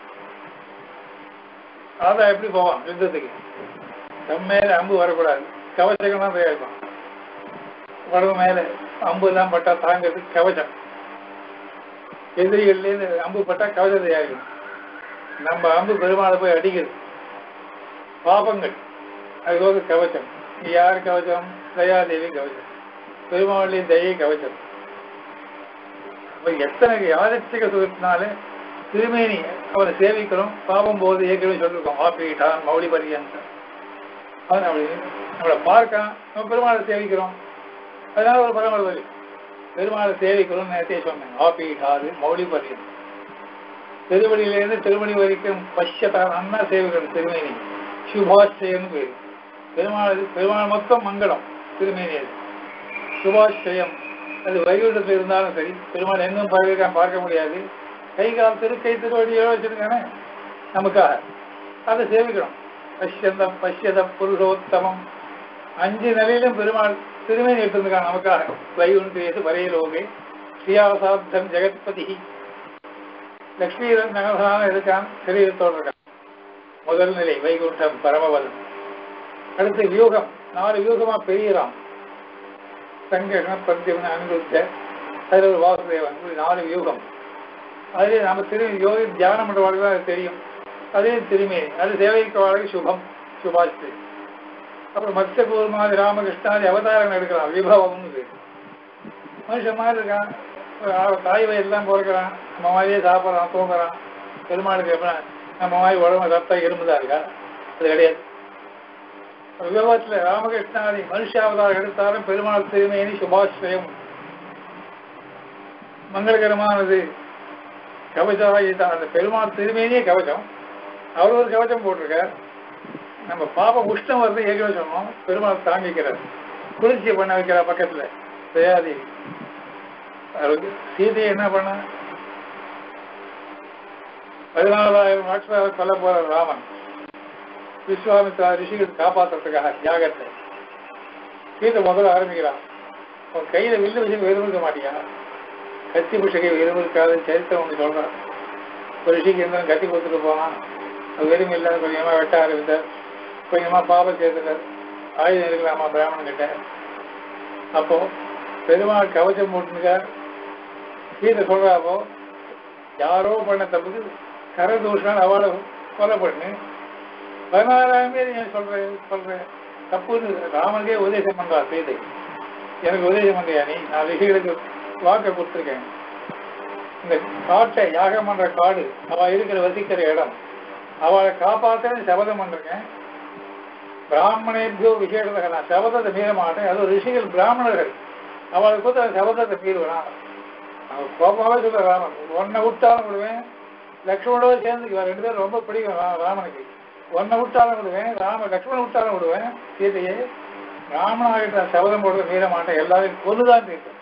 ராதா எப்படி போவான் யுத்தத்துக்கு நம்ம மேல அம்பு வரக்கூடாது கவசம் தான் தயாரிப்பான் உடம்பு மேல அம்பு எல்லாம் பட்டா தாங்கிறதுக்கு கவசம் எதிரிகள்லேருந்து அம்பு பட்டா கவசம் தயாரிக்கணும் நம்ம அம்பு பெருமாளை போய் அடிக்குது பாபங்கள் அது ஒரு கவசம் இது யார் கவசம் தயாதேவி கவசம் பெருமாளின் தயை கவசம் அப்ப எத்தனை யாதச்சிக சுகத்தினாலே திருமேனி அவரை சேவிக்கிறோம் பாவம் போது ஏற்கனவே சொல்லிருக்கோம் ஆப்பிட்டான் மௌலி பரியந்தன் அவன் அப்படி நம்மளை பார்க்கான் நம்ம பெருமாளை சேவிக்கிறோம் அதனால ஒரு பரமல் வரி பெருமாளை சேவிக்கிறோம் நேரத்தையே சொன்னேன் ஆப்பிட்டாது மௌலி பரியந்தன் திருவடியிலிருந்து திருவடி வரைக்கும் பஷ்யத்தான் அண்ணா சேவிக்கணும் திருமேனி சுபாஷயம்னு பேரு பெருமாள் பெருமாள் மொத்தம் மங்களம் திருமேனி அது சுபாஷயம் அது வைகுண்டத்தில் இருந்தாலும் சரி பெருமாள் எங்கும் பறவைக்கான் பார்க்க முடியாது கை கால் திருக்கை திருவடியோ வச்சிருக்கானே நமக்காக அதை சேவிக்கணும் பஷ்யந்தம் பஷ்யத புருஷோத்தமம் அஞ்சு நிலையிலும் பெருமாள் திருமேனி எடுத்திருக்கான் நமக்காக வைகுண்டேது வரையிலோகே ஸ்ரீயாசாப்தம் ஜெகத்பதி லக்ஷ்மி நகரான இருக்கான் சரீரத்தோடு இருக்கான் முதல் நிலை வைகுண்டம் பரமவதம் அடுத்து வியூகம் நாலு வியூகமா பெரியறான் சங்கன பந்தியவன் அனுபவித்த அதில் ஒரு வாசுதேவன் இப்படி நாலு வியூகம் அதுலேயே நம்ம திரு யோகி தியானம் பண்ணுறவாளுக்கு தான் அது தெரியும் அதே திருமேனி அது சேவைக்கு வாழ்க்கை சுபம் சுபாஷி அப்புறம் மத்திய கூர்மாதி ராமகிருஷ்ணாதி அவதாரம் எடுக்கிறான் விபவம்னு பேரு. மனுஷன் மாதிரி இருக்கான் ஒரு ஆ- தாய் வயல்லாம் பிறக்கிறான் நம்ம மாதிரியே சாப்பிட்றான் தூங்குறான் பெருமாளுக்கு எப்ப நம்ம மாதிரி உடம்பு ரத்த இரும்புதான் இருக்கா அது கிடையாது விபவத்துல ராமகிருஷ்ணாதி மனுஷாவதாரம் எடுத்தாலும் பெருமாள் திருமேனி சுபாஸ்ரயம் மங்களகரமானது கவச்சாயுதா அந்த பெருமாள் திருமேனியே கவச்சம் அவர் ஒரு கவச்சம் போட்டிருக்கார் நம்ம பாப்ப உஷ்ணம் வருது ஏற்கனவே சொன்னோம் பெருமாள் தாங்கிக்கிறார் குளிர்ச்சி பண்ண வைக்கிறார் பக்கத்துல தயாதேவி அவருக்கு சீதையை என்ன பண்ண பதினாலாயிரம் நாட்களாக கொல்ல போற ராமன் விஸ்வாமித்ரா ரிஷிகள் காப்பாத்துறதுக்காக தியாகத்தை சீதை முதல்ல ஆரம்பிக்கிறான் உன் கையில வில்லு வச்சு விரும்பிக்க மாட்டியா கத்தி புஷகை விரும்பிருக்காது சரித்திரம் ஒன்று சொல்றான் ஒரு ரிஷிக்கு இருந்தாலும் கத்தி கொடுத்துட்டு போனான் அது வெறும் இல்லாத கொஞ்சமா வெட்ட ஆரம்பித்தார் கொஞ்சமா பாபம் சேர்த்துட்டார் ஆயுதம் இருக்கலாமா பிராமணன் கிட்ட அப்போ பெருமாள் கவச்சம் போட்டுருக்கார் சீதை சொல்றாப்போ யாரோ பண்ண தப்புக்கு கரதூஷணம் அவளை கொலை பண்ணு பதினாறாயிரம் பேர் ஏன் சொல்றேன் சொல்றேன் தப்புன்னு ராமனுக்கே உபதேசம் பண்றா சீதை எனக்கு உபதேசம் பண்றியா நீ நான் ரிஷிகளுக்கு வாக்கை கொடுத்துருக்கேன் இந்த காட்டை யாகம் பண்ற காடு அவ இருக்கிற வசிக்கிற இடம் அவளை காப்பாத்த சபதம் பண்ணிருக்கேன் பிராமணேபியோ விசேஷதாக நான் சபதத்தை மீற மாட்டேன் அது ரிஷிகள் பிராமணர்கள் அவளுக்கு வந்து அந்த சபதத்தை மீறுவேன் அவன் கோபமாவே சொல்ற ராமன் உன்னை விட்டாலும் விடுவேன் லக்ஷ்மணோட சேர்ந்துக்குவேன் ரெண்டு பேரும் ரொம்ப பிடிக்கும் ரா- ராமனுக்கு உன்னை விட்டாலும் விடுவேன் ராம லக்ஷ்மணன் விட்டாலும் விடுவேன் சீதையை ராமனாகிட்ட சபதம் போடுறது மீற மாட்டேன் எல்லாரையும் கொண்டுதான் தீர்ப்பேன்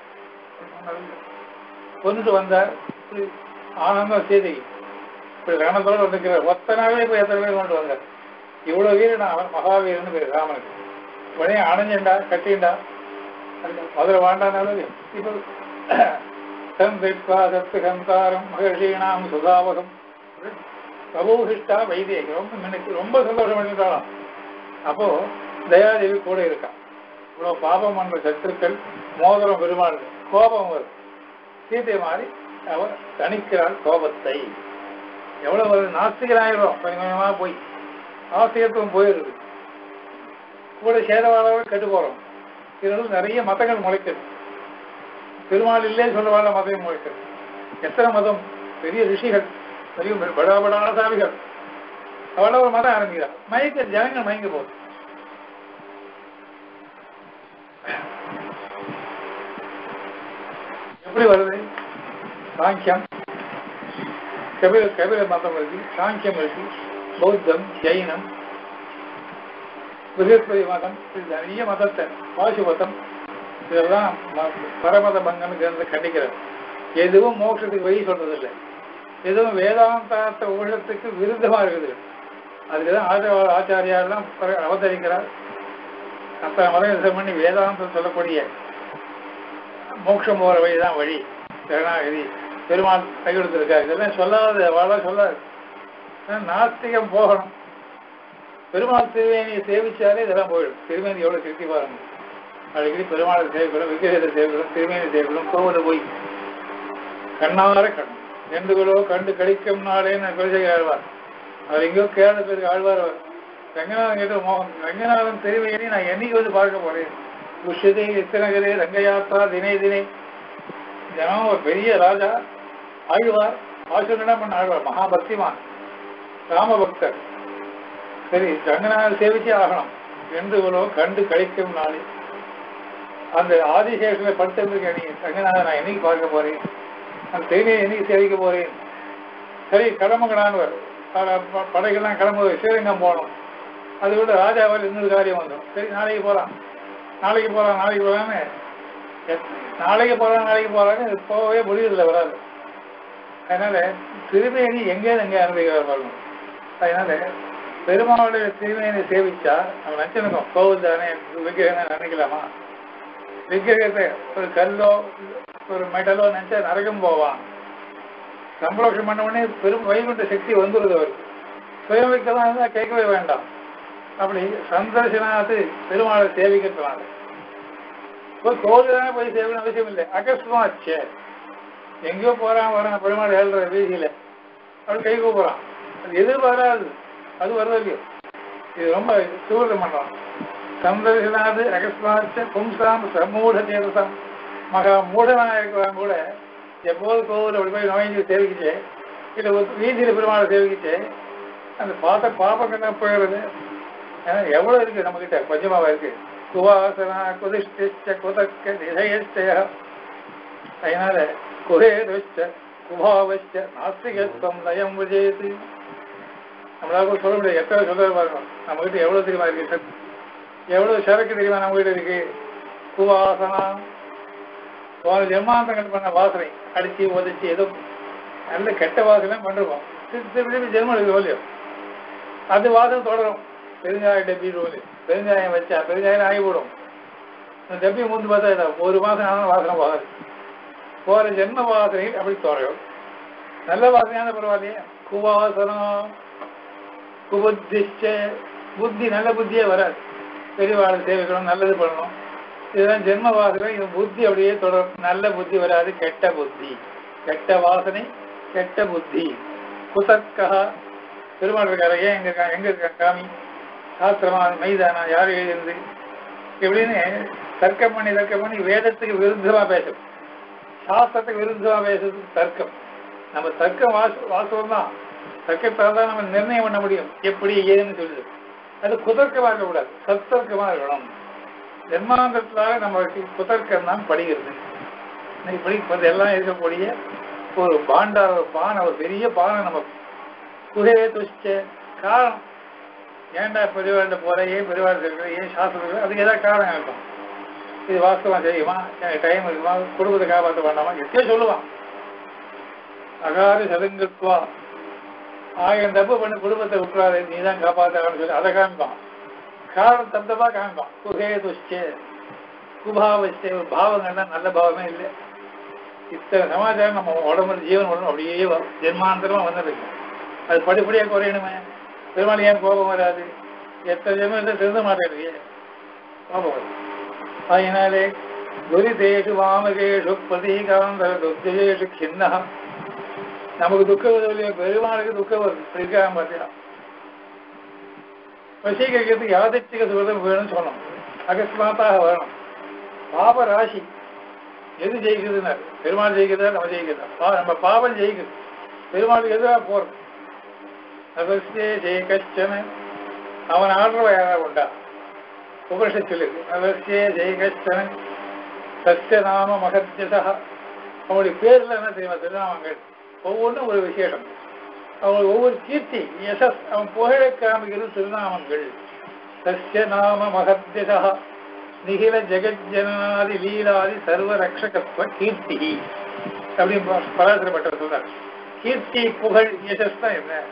கொண்டுட்டு வந்தார் இப்படி ஆனந்தம் சீதை இப்படி ரணத்தோடு வந்துக்கிறார் ஒத்தனாவே போய் எத்தனை பேர் கொண்டு வந்தார் இவ்வளவு வீரன் அவன் மகாவீரன் பேர் ராமனுக்கு உடனே அணைஞ்சண்டா கட்டிண்டா மதுரை வாண்டானாலும் இப்போ சந்திப்பா சத்து சந்தாரம் மகிழ்ச்சியினாம் சுதாவகம் பிரபூஹிஷ்டா வைதேகி ரொம்ப எனக்கு ரொம்ப சந்தோஷம் பண்ணிட்டாலாம் அப்போ தயாதேவி கூட இருக்கா இவ்வளவு பாபம் பண்ற சத்துருக்கள் மோதிரம் பெருமாள் கோபம் வருது சீதை மாதிரி அவ தணிக்கிறாள் கோபத்தை எவ்வளவு வருது நாஸ்திகராயிரும் கொஞ்சம் கொஞ்சமா போய் ஆசிரியத்துவம் போயிருது கூட சேதவாளர்கள் கெட்டு போறோம் இதனால நிறைய மதங்கள் முளைக்குது பெருமாள் இல்லே சொல்ல வாழ மதம் முளைக்குது எத்தனை மதம் பெரிய ரிஷிகள் பெரிய படா படா சாமிகள் அவள ஒரு மதம் ஆரம்பிக்கிறார் மயக்க ஜனங்கள் மயங்க போகுது எப்படி வருது சாங்கியம் கபில கபில மதம் இருக்கு சாங்கியம் இருக்கு பௌத்தம் ஜெயினம் பிருகஸ்பதி மதம் இது நிறைய மதத்தை பாசுபதம் இதெல்லாம் ம- பரமத பங்கம்ங்கிறத கண்டிக்கிறார் எதுவும் மோட்சத்துக்கு வழி சொல்றதில்லை எதுவும் வேதாந்தாத்த ஊழத்துக்கு விருத்தமா இருக்குது அதுக்குதான் ஆச்சார ஆச்சாரியாரெல்லாம் பிற- அவதரிக்கிறார் அத்தனை மதம் யுத்தம் பண்ணி வேதாந்தம் சொல்லக்கூடிய மோட்சம் போகிற வழிதான் வழி சரணாகதி பெருமாள் கையெழுத்திருக்காரு இதெல்லாம் சொல்லாத வாழ சொல்லாது ஆனா நாஸ்திகம் போகணும் பெருமாள் திருவேணியை சேவிச்சாலே இதெல்லாம் போயிடும் திருமேனி எவ்வளவு திருப்தி பாருங்க அடிக்கடி பெருமாளை சேவிக்கணும் விக்கிரகத்தை சேவிக்கணும் திருமேனி சேவிக்கணும் கோவில போய் கண்ணார கண் ரெண்டு கிலோ கண்டு கழிக்கும் நாளேன்னு குலசேகர ஆழ்வார் அவர் எங்கேயோ கேரளத்தில் இருக்க ஆழ்வார் அவர் ரங்கநாதன் கேட்ட மோகன் ரங்கநாதன் திருவேணி நான் என்னைக்கு வந்து பார்க்க போறேன் புஷ்யதே இத்தனகரே ரங்கயாத்ரா தினே தினே தினம் ஒரு பெரிய ராஜா ஆழ்வார் ஆசுரனிடம் பண்ண ஆழ்வார் மகாபக்திமான் ராமபக்தர் சரி ரங்கநாதன் சேவிச்சே ஆகணும் என்று இவ்வளோ கண்டு கழிக்கும் நாளே அந்த ஆதிசேஷனை படுத்திருக்க நீ ரங்கநாதன் நான் என்னைக்கு பார்க்க போறேன் அந்த தேனியை என்னைக்கு சேவிக்க போறேன் சரி கிளம்புங்கடான்னு படைகள்லாம் கிளம்புவது ஸ்ரீரங்கம் போகணும் அது விட ராஜாவால் இன்னொரு காரியம் வந்துடும் சரி நாளைக்கு போகலாம் நாளைக்கு போகலாம் நாளைக்கு போகலான்னு எத்- நாளைக்கு போகலாம் நாளைக்கு போகலான்னு போகவே முடியறதில்ல வராது அதனால திருமேனி எங்கே எங்கே அனுபவிக்கிறார் பாருங்க அதனால பெருமாளுடைய திருமேனி சேவிச்சா நம்ம நினைச்சிருக்கோம் கோவில் தானே விக்கிரகம் நினைக்கலாமா விக்கிரகத்தை ஒரு கல்லோ ஒரு மெடலோ நினைச்சா நரகம் போவான் சம்பளோஷம் பண்ண உடனே பெரும் வைகுண்ட சக்தி வந்துருது அவருக்கு சுயமிக்கலாம் இருந்தால் கேட்கவே வேண்டாம் அப்படி சந்தர்சனாத்து பெருமாளை சேவிக்கிறதுனால இப்போ கோவில் தானே போய் சேவிக்கணும் அவசியம் இல்லை அகஸ்டமா ஆச்சே எங்கேயோ போறான் வரான் பெருமாள் ஏழ்ற வீதியில அப்படி கை கூப்புறான் அது எதிர்பாராது அது வருது இல்லையோ இது ரொம்ப சூழல் பண்றோம் சந்தர்சனாது அகஸ்மாச்ச பும்சாம் சமூட சேதசாம் மகா மூடனாக இருக்கிறவங்க கூட எப்போது கோவில் அப்படி போய் நோய்ஞ்சு சேவிக்கிச்சு இல்லை ஒரு வீதியில் பெருமாளை சேவிக்கிச்சு அந்த பார்த்த பாப்பங்கள்லாம் போயிடுறது ஏன்னா எவ்வளோ இருக்கு நம்மக்கிட்ட கொஞ்சமாவா இருக்கு குவாசனா குதிஷ்டிச்ச குதக்க நிதயச்சய அதனால குரேதுச்ச குபாவச்ச நாஸ்திகத்துவம் நயம் விஜயத்து நம்மளால கூட சொல்ல முடியாது எத்தனை சொல்றது பாருங்க நம்ம கிட்ட எவ்வளவு தெரியுமா இருக்கு சத்- எவ்வளவு சரக்கு தெரியுமா நம்ம கிட்ட இருக்கு குவாசனா போன ஜென்மாந்தங்கள் பண்ண வாசனை அடிச்சு உதச்சி ஏதோ நல்ல கெட்ட வாசனை பண்ணிருப்போம் திருப்பி திருப்பி ஜென்மம் எடுக்க இல்லையோ அது வாசனை தொடரும் பெருங்காய டப்பி ரோல் பெருங்காயம் வச்சா பெருங்காயம் ஆகி போடும் அந்த டப்பி முந்து பார்த்தா இதா, ஒரு மாசம் ஆனாலும் வாசனை போகாது போற ஜென்ம வாசனை அப்படி தொடரும் நல்ல வாசனையான பரவாயில்லையே குவாசனம் குபுத்திச்ச புத்தி நல்ல புத்தியே வராது பெரியவாளை சேவிக்கணும் நல்லது பண்ணணும் இதுதான் ஜென்ம வாசனை இது புத்தி அப்படியே தொடரும் நல்ல புத்தி வராது கெட்ட புத்தி கெட்ட வாசனை கெட்ட புத்தி குதர்க்கா பெருமாள் இருக்காரு ஏன் எங்க இருக்கா- எங்க இருக்க காமி சாஸ்திரமா மைதானா யார் எழுதிருந்து இப்படின்னு தர்க்கம் பண்ணி தர்க்கம் பண்ணி வேதத்துக்கு விருத்தமா பேசும் சாஸ்திரத்துக்கு விருத்தமா பேசுறது தர்க்கம் நம்ம தர்க்கம் வாச வாசம் தான் தர்க்கத்தால் தான் நம்ம நிர்ணயம் பண்ண முடியும் எப்படி ஏதுன்னு சொல்லுது அது குதர்க்கமா இருக்கக்கூடாது சத்தர்க்கமா இருக்கணும் ஜென்மாந்தத்தினால நம்மளுக்கு குதர்க்கம் தான் படுகிறது இன்னைக்கு படிப்பது எல்லாம் இருக்கக்கூடிய ஒரு பாண்டார் ஒரு பானை ஒரு பெரிய பானை நம்ம குகே துஷ்ட காரணம் ஏன்டா பெரியவாண்ட போற ஏன் பெரியவாள் இருக்கிற ஏன் சாஸ்திரம் இருக்கிற அதுக்கு ஏதாவது காரணம் இருக்கும் இது வாஸ்தவமா தெரியுமா எனக்கு டைம் இருக்குமா குடும்பத்தை காப்பாற்ற வேண்டாமா எத்தையோ சொல்லுவான் அகாரி சதுங்கத்வா ஆயிரம் தப்பு பண்ணி குடும்பத்தை விட்டுறாரு நீ தான் காப்பாற்ற சொல்லி அதை காமிப்பான் காரணம் தப்தமா காமிப்பான் குகே துஷ்டே குபாவச்சே பாவங்கள்லாம் நல்ல பாவமே இல்லை இத்தனை சமாச்சாரம் நம்ம உடம்புல ஜீவன் உடம்பு அப்படியே வரும் ஜென்மாந்தரமா வந்துருக்கு அது படிப்படியா குறையணுமே பெருமாள் ஏன் கோபம் வராது எத்தனை ஜென்மத்தை திருந்த மாட்டேங்குது கோபம் வரும் அதனாலே துரிதேஷு வாமகேஷு பிரதீகாந்தர துர்ஜயேஷு கிண்ணா நமக்கு துக்கம் வருது பெருமாளுக்கு துக்கம் வருது இருக்காம பார்த்தியா வசீகரிக்கிறதுக்கு யாதிச்சிக சுகதம் வேணும்னு சொன்னோம் அகஸ்மாத்தாக வரணும் பாப ராசி எது ஜெயிக்குதுன்னா பெருமாள் ஜெயிக்கிறதா நம்ம ஜெயிக்கிறதா பா- நம்ம பாவம் ஜெயிக்குது பெருமாளுக்கு எதிராக போறோம் நகஸ்தே ஜெயகச்சன அவன் ஆடுறவ யாராவது உண்டா உபனிஷத் சொல்லுது நகஸ்தே ஜெயகச்சன சத்திய நாம மகத்யசா அவனுடைய பேர்ல என்ன தெரியுமா திருநாமங்கள் ஒவ்வொன்றும் ஒரு விசேஷம் அவன் ஒவ்வொரு கீர்த்தி யசஸ் அவன் புகழ காமிக்கிறது திருநாமங்கள் சஸ்ய நாம மகத்யசா நிகில ஜெகஜனாதி லீலாதி சர்வ ரக்ஷகத்துவ கீர்த்தி அப்படின்னு ப- பராசரப்பட்டவர் சொல்றார் கீர்த்தி புகழ் யசஸ் தான் என்ன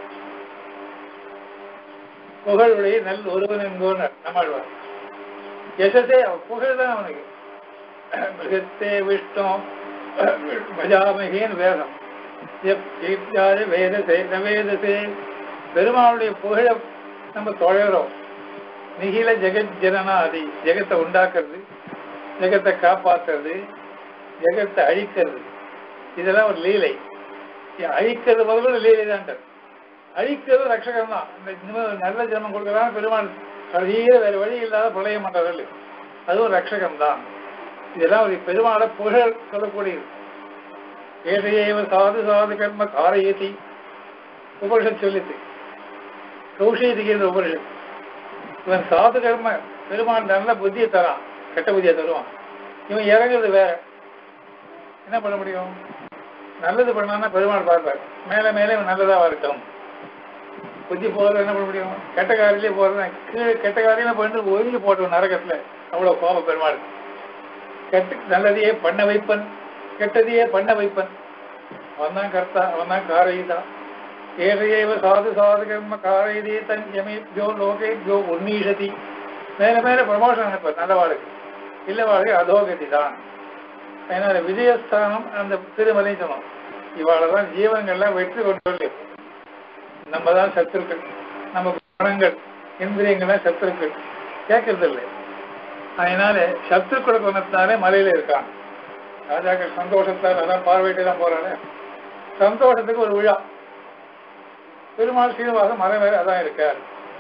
புகழுடைய நல் ஒருவன் என்பவர் நம்மாழ்வார் யசஸே அவன் புகழ் தான் அவனுக்கு மிருகத்தே விஷ்ணு பஜாமகின்னு வேதம் எப் கீர்த்தியாத வேதசே நவேதசே பெருமாளுடைய புகழ நம்ம தொழறோம் நிகில ஜெகத் ஜனனாதி ஜெகத்தை உண்டாக்குறது ஜெகத்தை காப்பாத்துறது ஜெகத்தை அழிக்கிறது இதெல்லாம் ஒரு லீலை இ- அழிக்கிறது முதல்ல லீலை தான் அழிக்கிறது ரட்சகம் தான் இந்த இனிமேல் நல்ல ஜென்மம் கொடுக்கறான் பெருமாள் கடைசியில வேற வழி இல்லாத பிரளயம் பண்றதில்லை அதுவும் ரட்சகம் தான் இதெல்லாம் ஒரு பெருமாளை புகழ் சொல்லக்கூடியது ஏதையேவ சாது சாது கர்ம காரயதி உபனிஷத் சொல்லித்து கௌஷியத்துக்கு இந்த உபனிஷத் இவன் சாது கர்ம பெருமாள் நல்ல புத்தியை தரான் கெட்ட புத்தியை தருவான் இவன் இறங்குறது வேற என்ன பண்ண முடியும் நல்லது பண்ணான்னா பெருமாள் பார்ப்பார் மேலே மேலே இவன் நல்லதா வரட்டும் புத்தி போகிறது என்ன பண்ண முடியும் கெட்ட காரிலே போகிறது கீழே கெட்ட காரியம் பண்ணிட்டு ஒதுங்கி போட்டவன் நரகத்துல அவ்வளவு கோபம் பெருமாள் கெட்ட நல்லதையே பண்ண வைப்பன் கெட்டதையே பண்ண வைப்பன் அவன் தான் கர்த்தா அவன் தான் காரயிதா ஏழையேவ சாது சாது கர்ம காரயிதே தன் யமேபியோ லோகேபியோ உன்னீஷதி மேல மேல ப்ரமோஷன் அனுப்ப நல்லவாளுக்கு இல்லவாளுக்கு அதோகதி தான் அதனால விஜயஸ்தானம் அந்த திருமலை சொன்னோம் இவாளை தான் ஜீவன்கள்லாம் வெற்றி கொண்டு நம்ம தான் சத்துருக்கள் நம்ம குணங்கள் இந்திரியங்கள்லாம் சத்துருக்கள் கேட்கறது இல்லை அதனால சத்துருக்களை கொண்டதுனாலே மலையில இருக்கான் ராஜாக்கள் சந்தோஷத்தால் அதான் பார்வையிட்டு தான் போறாரு சந்தோஷத்துக்கு ஒரு விழா பெருமாள் சீனிவாசன் மலை மேல அதான் இருக்கார்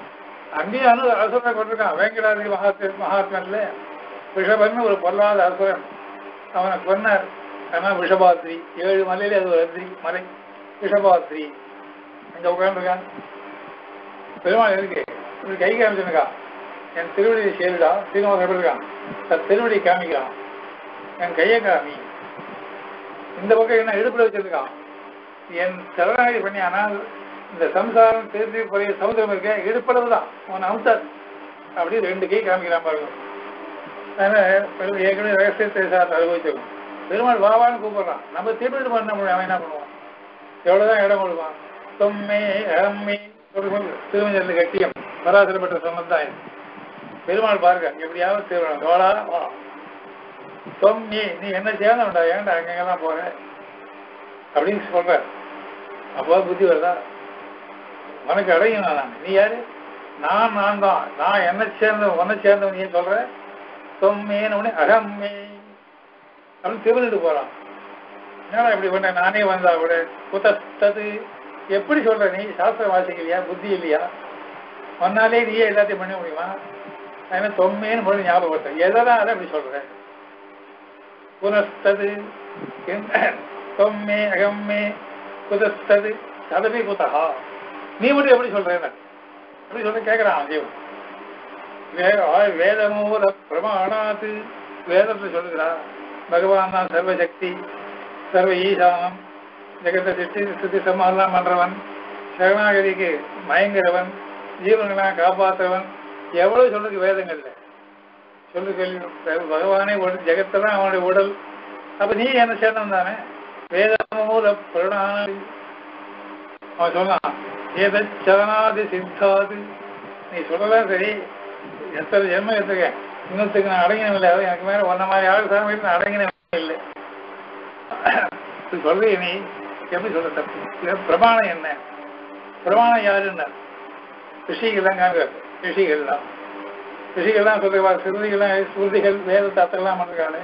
அங்கேயும் அனு அசுரனை கொண்டிருக்கான் வேங்கடாதி மகாத்மா மகாத்மன்ல விஷபன்னு ஒரு பொல்லாத அசுரன் அவனை கொன்னார் ஆனா விஷபாத்ரி ஏழு மலையில அது ஒரு அத்ரி மலை விஷபாத்ரி அங்க உட்காந்துருக்கான் பெருமாள் இருக்கு இப்படி கை காமிச்சிருக்கான் என் திருவடியை சேருடா சீனிவாசன் எப்படி இருக்கான் தன் திருவடியை காமிக்கிறான் என் கையை காமி இந்த பக்கம் என்ன இடுப்புல வச்சிருக்கான் என் சரணாகி பண்ணி ஆனால் இந்த சம்சாரம் திருப்பி போய் சமுதிரம் இருக்க இடுப்பளவு தான் உன் அம்சர் அப்படி ரெண்டு கை காமிக்கிறான் பாருங்க அதனால பெரும் ஏற்கனவே ரகசியத்தை சார் அனுபவிச்சிருக்கோம் பெருமாள் வாவான்னு கூப்பிடுறான் நம்ம திருப்பிட்டு பண்ண முடியும் அவன் என்ன பண்ணுவான் எவ்வளவுதான் இடம் கொடுப்பான் தொம்மே அகம்மே திருமஞ்சல் கட்டியம் பராசரப்பட்ட சொன்னது தான் இது பெருமாள் பாருங்க எப்படியாவது திருவிழா தோழா வா தொம்மி நீ என்ன சேர்ந்தவன்டா ஏன்டா அங்கெங்கெல்லாம் போற அப்படின்னு சொல்ற அப்போ புத்தி வருதா உனக்கு அடையும் நான் நீ யாரு நான் நான் தான் நான் என்ன சேர்ந்தவன் உன்னை சேர்ந்தவன் நீ சொல்ற தொம்மேன்னு உடனே அகம்மே அப்படின்னு திருவிட்டு போறான் என்னடா இப்படி பண்ண நானே வந்தா கூட குத்தது எப்படி சொல்ற நீ சாஸ்திரம் வாசிக்கலையா புத்தி இல்லையா ஒன்னாலே நீயே எல்லாத்தையும் பண்ண முடியுமா அதனால தொம்மேன்னு போது ஞாபகப்படுத்த எதெல்லாம் அதை அப்படி சொல்ற புனஸ்தது தொம்மே அகம்மே குதஸ்தது சதபி குதஹா நீ மட்டும் எப்படி சொல்ற எப்படி சொல்ற கேட்கிறான் ஜீவன் வே- வேதமூல பிரமாணாத்து வேதத்தை சொல்லுகிறா பகவான் தான் சர்வசக்தி சர்வ ஈசானம் ஜெகத்தை சிருஷ்டி ஸ்துதி சமாதானம் பண்றவன் சரணாகதிக்கு மயங்குறவன் ஜீவனெல்லாம் காப்பாத்துறவன் எவ்வளவு சொல்லுது வேதங்கள்ல சொல்லு கேள்வி பகவானே உடல் ஜெகத்தை தான் அவனுடைய உடல் அப்ப நீ என்ன சேர்ந்தவன் தானே வேதமூல பிரணாதி அவன் சொன்னான் ஏத சரணாதி சித்தாது நீ சொல்லலாம் சரி எத்தனை ஜென்மம் எடுத்துக்க இன்னொருத்துக்கு நான் அடங்கினவன் இல்லை அது எனக்கு மேல ஒன்ன மாதிரி ஆள் சாமி நான் அடங்கினவன் இல்லை இப்படி சொல்றீ நீ எப்படி சொல்ற தப்பு இது பிரமாணம் என்ன பிரமாணம் யாருன்னு ரிஷிகள்லாம் காங்க ரிஷிகள்லாம் ரிஷிகள்லாம் சொல்லுவா சிறுதிகள்லாம் ஸ்ருதிகள் வேதத்தை அத்தெல்லாம் பண்றாளே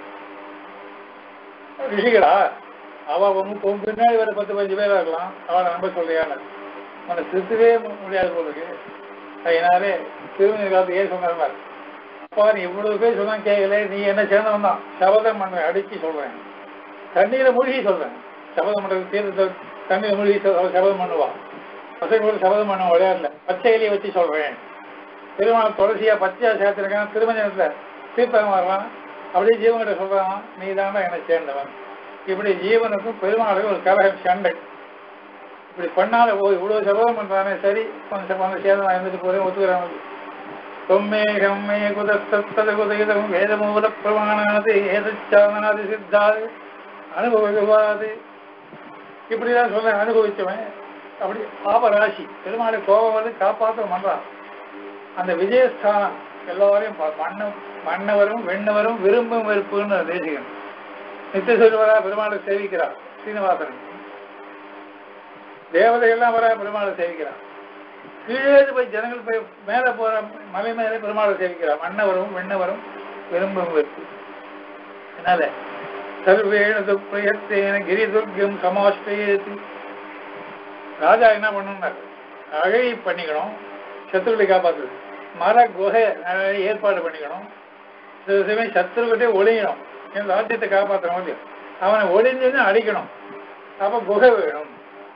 ரிஷிகளா அவ ஒன்று உன் பின்னாடி வர பத்து பதினஞ்சு பேரா இருக்கலாம் அவளை நம்ப சொல்றியான உன்னை திருத்தவே முடியாது போல இருக்கு அதனாலே திருமண காலத்து ஏன் சொன்ன மாதிரி அப்பா நீ இவ்வளவு பேர் சொன்னா கேட்கல நீ என்ன சேர்ந்தவன் தான் சபதம் பண்ண அடிச்சு சொல்றேன் தண்ணீர மூழ்கி சொல்றேன் சபதம் பண்றது தீர்த்த தண்ணீர் மூழ்கி சொ- சபதம் பண்ணுவா பசங்க கூட சபதம் பண்ண விளையாடல பச்சை இலையை வச்சு சொல்றேன் திருமணம் துளசியா பச்சையா சேர்த்திருக்கான் திருமணத்துல தீர்த்தம் வரலாம் அப்படியே ஜீவன்கிட்ட சொல்றான் நீ தாண்டா என்னை சேர்ந்தவன் இப்படி ஜீவனுக்கும் பெருமாளுக்கும் ஒரு கலகம் சண்டை இப்படி பண்ணாத ஓ இவ்வளவு சபதம் பண்றானே சரி கொஞ்சம் கொஞ்சம் சேர்ந்து நான் இருந்துட்டு போறேன் ஒத்துக்கிறேன் தொம்மே கம்மே குதஸ்தது குதகிதம் வேதமூல பிரமாணானது ஏதச்சாதனாது சித்தாது அனுபவிவாது இப்படிதான் சொல்ல அனுபவிச்சவன் அப்படி பாபராசி பெருமாளை கோபம் வந்து காப்பாற்ற பண்றான் அந்த விஜயஸ்தானம் எல்லாரையும் பா- மன்ன மன்னவரும் வெண்ணவரும் விரும்பும் வெறுப்புன்னு தேசிகன் நித்திய செல்வரா பெருமாளை சேவிக்கிறார் சீனிவாசன் தேவதைகள்லாம் வர பெருமாளை சேவிக்கிறான் கீழே போய் ஜனங்கள் போய் மேல போற மலை மேலே பெருமாளை சேவிக்கிறார் மன்னவரும் வெண்ணவரும் விரும்பும் வெறுப்பு அதனால சர்வேண துப்பிரியத்தேன கிரி துர்க்கம் சமாஷ்டேதி ராஜா என்ன பண்ணணும்னார் அழகி பண்ணிக்கணும் சத்ருகளை காப்பாத்துறது மர குகை நிறைய ஏற்பாடு பண்ணிக்கணும் சில சமயம் சத்ருக்கிட்டே ஒளியணும் என் ராஜ்யத்தை காப்பாற்ற முடியும் அவனை ஒளிஞ்சுன்னு அடிக்கணும் அப்ப குகை வேணும்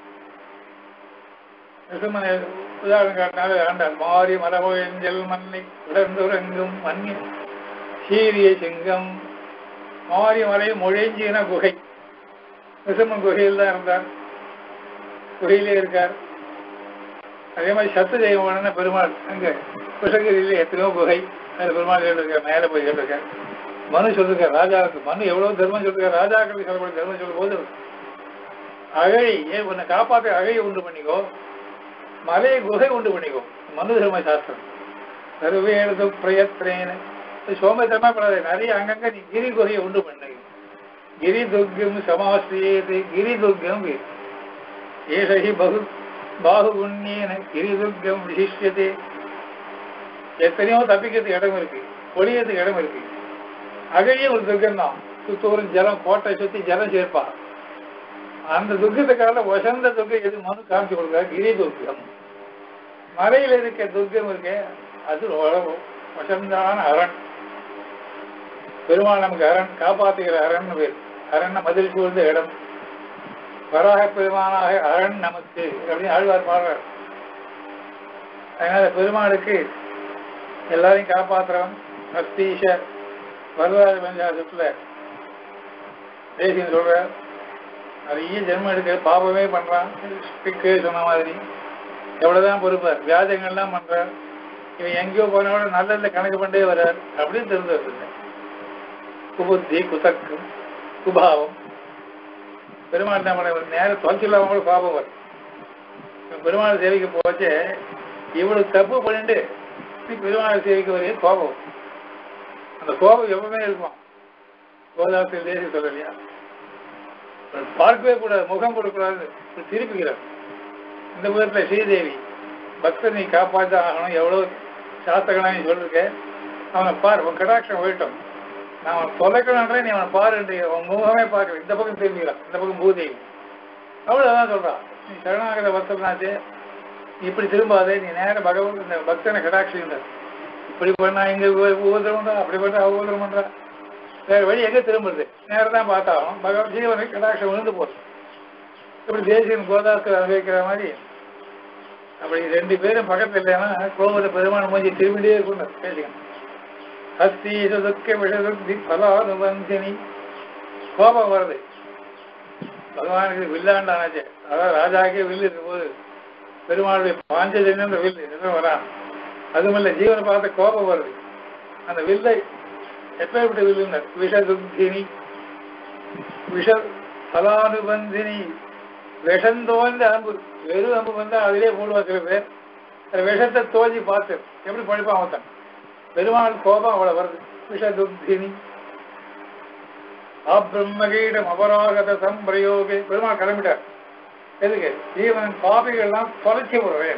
நிசுமனை உதாரணம் காட்டினாலே ஆண்டாள் மாறி மரபொழிஞ்சல் மண்ணை உடர்ந்துறங்கும் மண்ணி சீரிய சிங்கம் மாறி மலை மொழிஞ்சின குகை நிசுமன் குகையில் தான் இருந்தார் குகையிலே இருக்கார் அதே மாதிரி சத்து தெய்வமான பெருமாள் அங்க கிருஷ்ணகிரியில எத்தனையோ குகை அந்த பெருமாள் இருக்கார் மேல போய் இருக்கார் மனு சொல்லிருக்கார் ராஜாவுக்கு மனு எவ்வளவு தர்மம் சொல்லிருக்கார் ராஜாக்களுக்கு சொல்லக்கூடிய தர்மம் சொல்லும் போது அகழி ஏன் உன்னை காப்பாற்ற அகழி உண்டு பண்ணிக்கோ மலையை குகை உண்டு பண்ணிக்கோ மனு தர்ம சாஸ்திரம் சர்வேனது பிரயத்னேன சோமத்தமா கூடாது நிறைய அங்கங்க நீ கிரி குகையை உண்டு பண்ணு கிரி துர்க்கம் சமாசிரியது கிரி துர்க்கம் ஏஷி பகு பாகுகுண்யேன கிரிதுர்க்கம் விசிஷ்யதே எத்தனையோ தப்பிக்கிறதுக்கு இடம் இருக்கு ஒளியறதுக்கு இடம் இருக்கு அகையே ஒரு துர்க்கம் தான் சுத்தூரம் ஜலம் கோட்டை சுத்தி ஜலம் சேர்ப்பா அந்த துர்க்கத்துக்காக வசந்த துர்க்கம் எது மனு காமிச்சு கொடுக்குறா கிரி துர்க்கம் மலையில இருக்க துர்க்கம் இருக்கே அது ஒரு வசந்தான அரண் பெருமாள் நமக்கு அரண் காப்பாத்துகிற அரண் பேர் அரண் மதில் சூழ்ந்த இடம் வராக பெருமானாக அரண் நமக்கு அப்படின்னு ஆழ்வார் பாடுறார் அதனால பெருமாளுக்கு எல்லாரையும் காப்பாத்துறவன் பக்தீஷ வரலாறு பஞ்சாசத்துல தேசியம் சொல்ற நிறைய ஜென்மம் எடுக்க பாபமே பண்றான் ஸ்பிக்கு சொன்ன மாதிரி எவ்வளவுதான் பொறுப்பார் வியாஜங்கள்லாம் பண்றார் இவன் எங்கேயோ போனோட நல்ல கணக்கு பண்ணே வர்றார் அப்படின்னு தெரிஞ்சு வருது குபுத்தி குதக்கு குபாவம் பெருமாள் என்ன பண்ண நேரம் தொலைச்சில்லாம கூட பாபம் வரும் இவன் பெருமாள் சேவைக்கு போச்சு இவளுக்கு தப்பு பண்ணிட்டு நீ பெருமாள் சேவைக்கு வரையும் கோபம் வரும். அந்த கோபம் எப்பவுமே இருக்கும் கோதாசத்தில் தேசி சொல்லலையா பார்க்கவே கூடாது முகம் கொடுக்கூடாது திருப்பிக்கிறார் இந்த விதத்துல ஸ்ரீதேவி பக்தர் நீ காப்பாற்ற ஆகணும் எவ்வளவு சாஸ்திரங்களா நீ சொல்லிருக்க அவனை பார் உன் கடாட்சம் போயிட்டோம் நான் அவன் தொலைக்கணுன்றே நீ அவனை பாரு அவன் முகமே பார்க்கல இந்த பக்கம் திரும்பிக்கிறான் இந்த பக்கம் பூதேவி அவளு அதான் சொல்றான் நீ சரணாகத பக்தனாச்சே இப்படி திரும்பாதே நீ நேர பகவன் இந்த பக்தனை கடாட்சின்ற இப்படி பண்ணா இங்க உபதிரம் பண்றா அப்படி பண்ணா உபதிரம் பண்றா வேற வழி எங்க திரும்புறது நேரம் தான் பார்த்தாலும் பகவன் ஜீவனுக்கு கடாட்சம் விழுந்து போகுது இப்படி தேசியன் கோதாஸ்கர் அனுபவிக்கிற மாதிரி அப்படி ரெண்டு பேரும் பக்கத்துல இல்லைன்னா கோபுர பெருமாள் மூஞ்சி திரும்பிட்டே இருக்கும் பேசிக்கணும் ஹஸ்தி துக்க விஷதுக்தி பலானுபந்தினி கோபம் வருது பகவானுக்கு வில்லாண்டானாச்சு அதாவது ராஜாக்கே வில்லு இருக்கும்போது பெருமாளுடைய பாஞ்சஜன்யன்ற வில்லு இதுதான் வரான் அதுவும் இல்லை ஜீவனை பார்த்த கோபம் வருது அந்த வில்லை எப்பேற்பட்ட வில்லுன்னு விஷதுக்தினி விஷ பலானுபந்தினி விஷம் தோன்ற அம்பு வெறும் அம்பு வந்தா அதிலே போடுவா சில பேர் அந்த விஷத்தை தோஞ்சி பார்த்து எப்படி படிப்பான் ஒருத்தன் பெருமாள் கோபம் அவ்வளவு வருது விஷதுக்தினி அப்பிரம்மகீடம் அபராகத சம்பிரயோகே பெருமாள் கிளம்பிட்டார் எதுக்கு ஜீவன் பாபிகள்லாம் தொலைச்சி விடுறேன்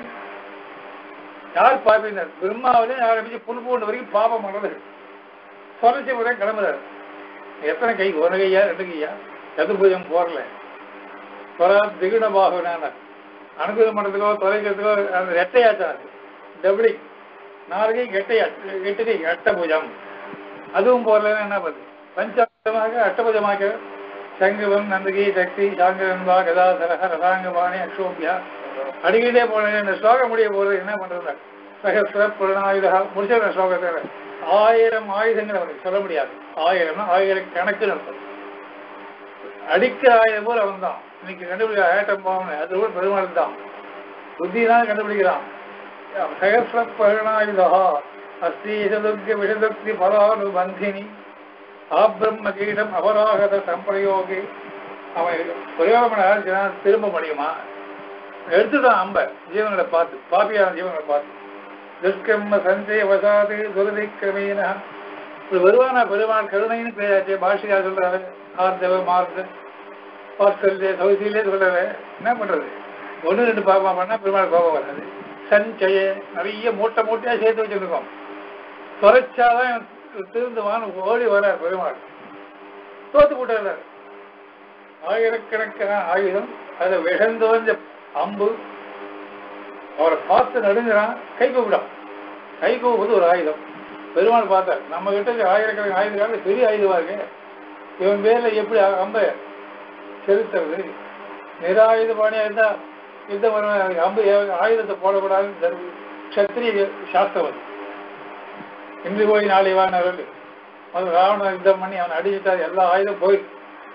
யார் பாப்பினர் பிரம்மாவிலே ஆரம்பிச்சு புல் பூண்டு வரைக்கும் பாபம் பண்றது தொலைச்சி விடுறேன் கிளம்புறாரு எத்தனை கை ஒரு கையா ரெண்டு கையா சதுர்புஜம் போறல தொலா திகுணபாகுனான அனுகிரகம் பண்றதுக்கோ தொலைக்கிறதுக்கோ அந்த ரெட்டையாச்சான் அது டபுளி நாலு கை கெட்டையா எட்டு கை அட்டபுஜம் அதுவும் போறலன்னா என்ன பண்ணுது பஞ்சாபமாக அட்டபுஜமாக சங்குவம் நந்தகி சக்தி சாங்கரன்பா கதாதரக ரதாங்கபாணி அக்ஷோபியா அடிக்கிட்டே போன இந்த ஸ்லோகம் முடிய போறது என்ன பண்றது சகசிர புலனாயுதா முடிச்ச ஸ்லோகத்தை ஆயிரம் ஆயுதங்கள் அவனுக்கு சொல்ல முடியாது ஆயிரம்னா ஆயிரம் கணக்கு அர்த்தம் அடிக்கிற ஆயுதம் போல அவன் தான் இன்னைக்கு கண்டுபிடிக்கிற ஆட்டம் பாவனை அது கூட பெருமாள் தான் புத்தி தான் கண்டுபிடிக்கிறான் சகசிர பரிணாயுதா அஸ்தி சதுர்க விஷதுக்தி பலானு பந்தினி ஆப்ரம்ம கீடம் அபராகத சம்பிரயோகி அவன் பிரயோகம் பண்ண ஆரம்பிச்சுனா திரும்ப முடியுமா எடுத்துட்டான் அம்ப ஜீவங்களை பார்த்து பாப்பியான ஜீவங்களை பார்த்து துஷ்கம்ம சஞ்சய வசாது துரதிக்கிரமீன இப்படி வருவானா பெருமாள் கருணைன்னு பேராச்சு பாஷிகா சொல்றாரு ஆர்தவ மார்த்த வாத்சல்ய சௌசியிலே சொல்றாரு என்ன பண்றது ஒண்ணு ரெண்டு பாப்பா பண்ணா பெருமாள் கோபம் வராது சஞ்சய நிறைய மூட்டை மூட்டையா சேர்த்து வச்சிருக்கோம் தொலைச்சாதான் திருந்துவான் ஓடி வரார் பெருமாள் தோத்து போட்டார் ஆயிரக்கணக்கான ஆயுதம் அதை விழந்து வந்த அம்பு அவரை பார்த்து நடுங்கிறான் கை கூப்பிடான் கை கூப்பிடுவது ஒரு ஆயுதம் பெருமாள் பார்த்தார் நம்ம கிட்ட இருக்க ஆயிரக்கணக்கான ஆயுதம் பெரிய ஆயுதமா இருக்கு இவன் பேர்ல எப்படி அம்ப செலுத்துறது நிராயுத பாணியா இருந்தா யுத்தம் வருவேன் அம்பு ஆயுதத்தை போடக்கூடாதுன்னு கத்திரிய சாஸ்திரம் அது இன்று போய் நாளை வானவர்கள் அது ராவணன் யுத்தம் பண்ணி அவன் அடிச்சுட்டார் எல்லா ஆயுதம் போயிட்டு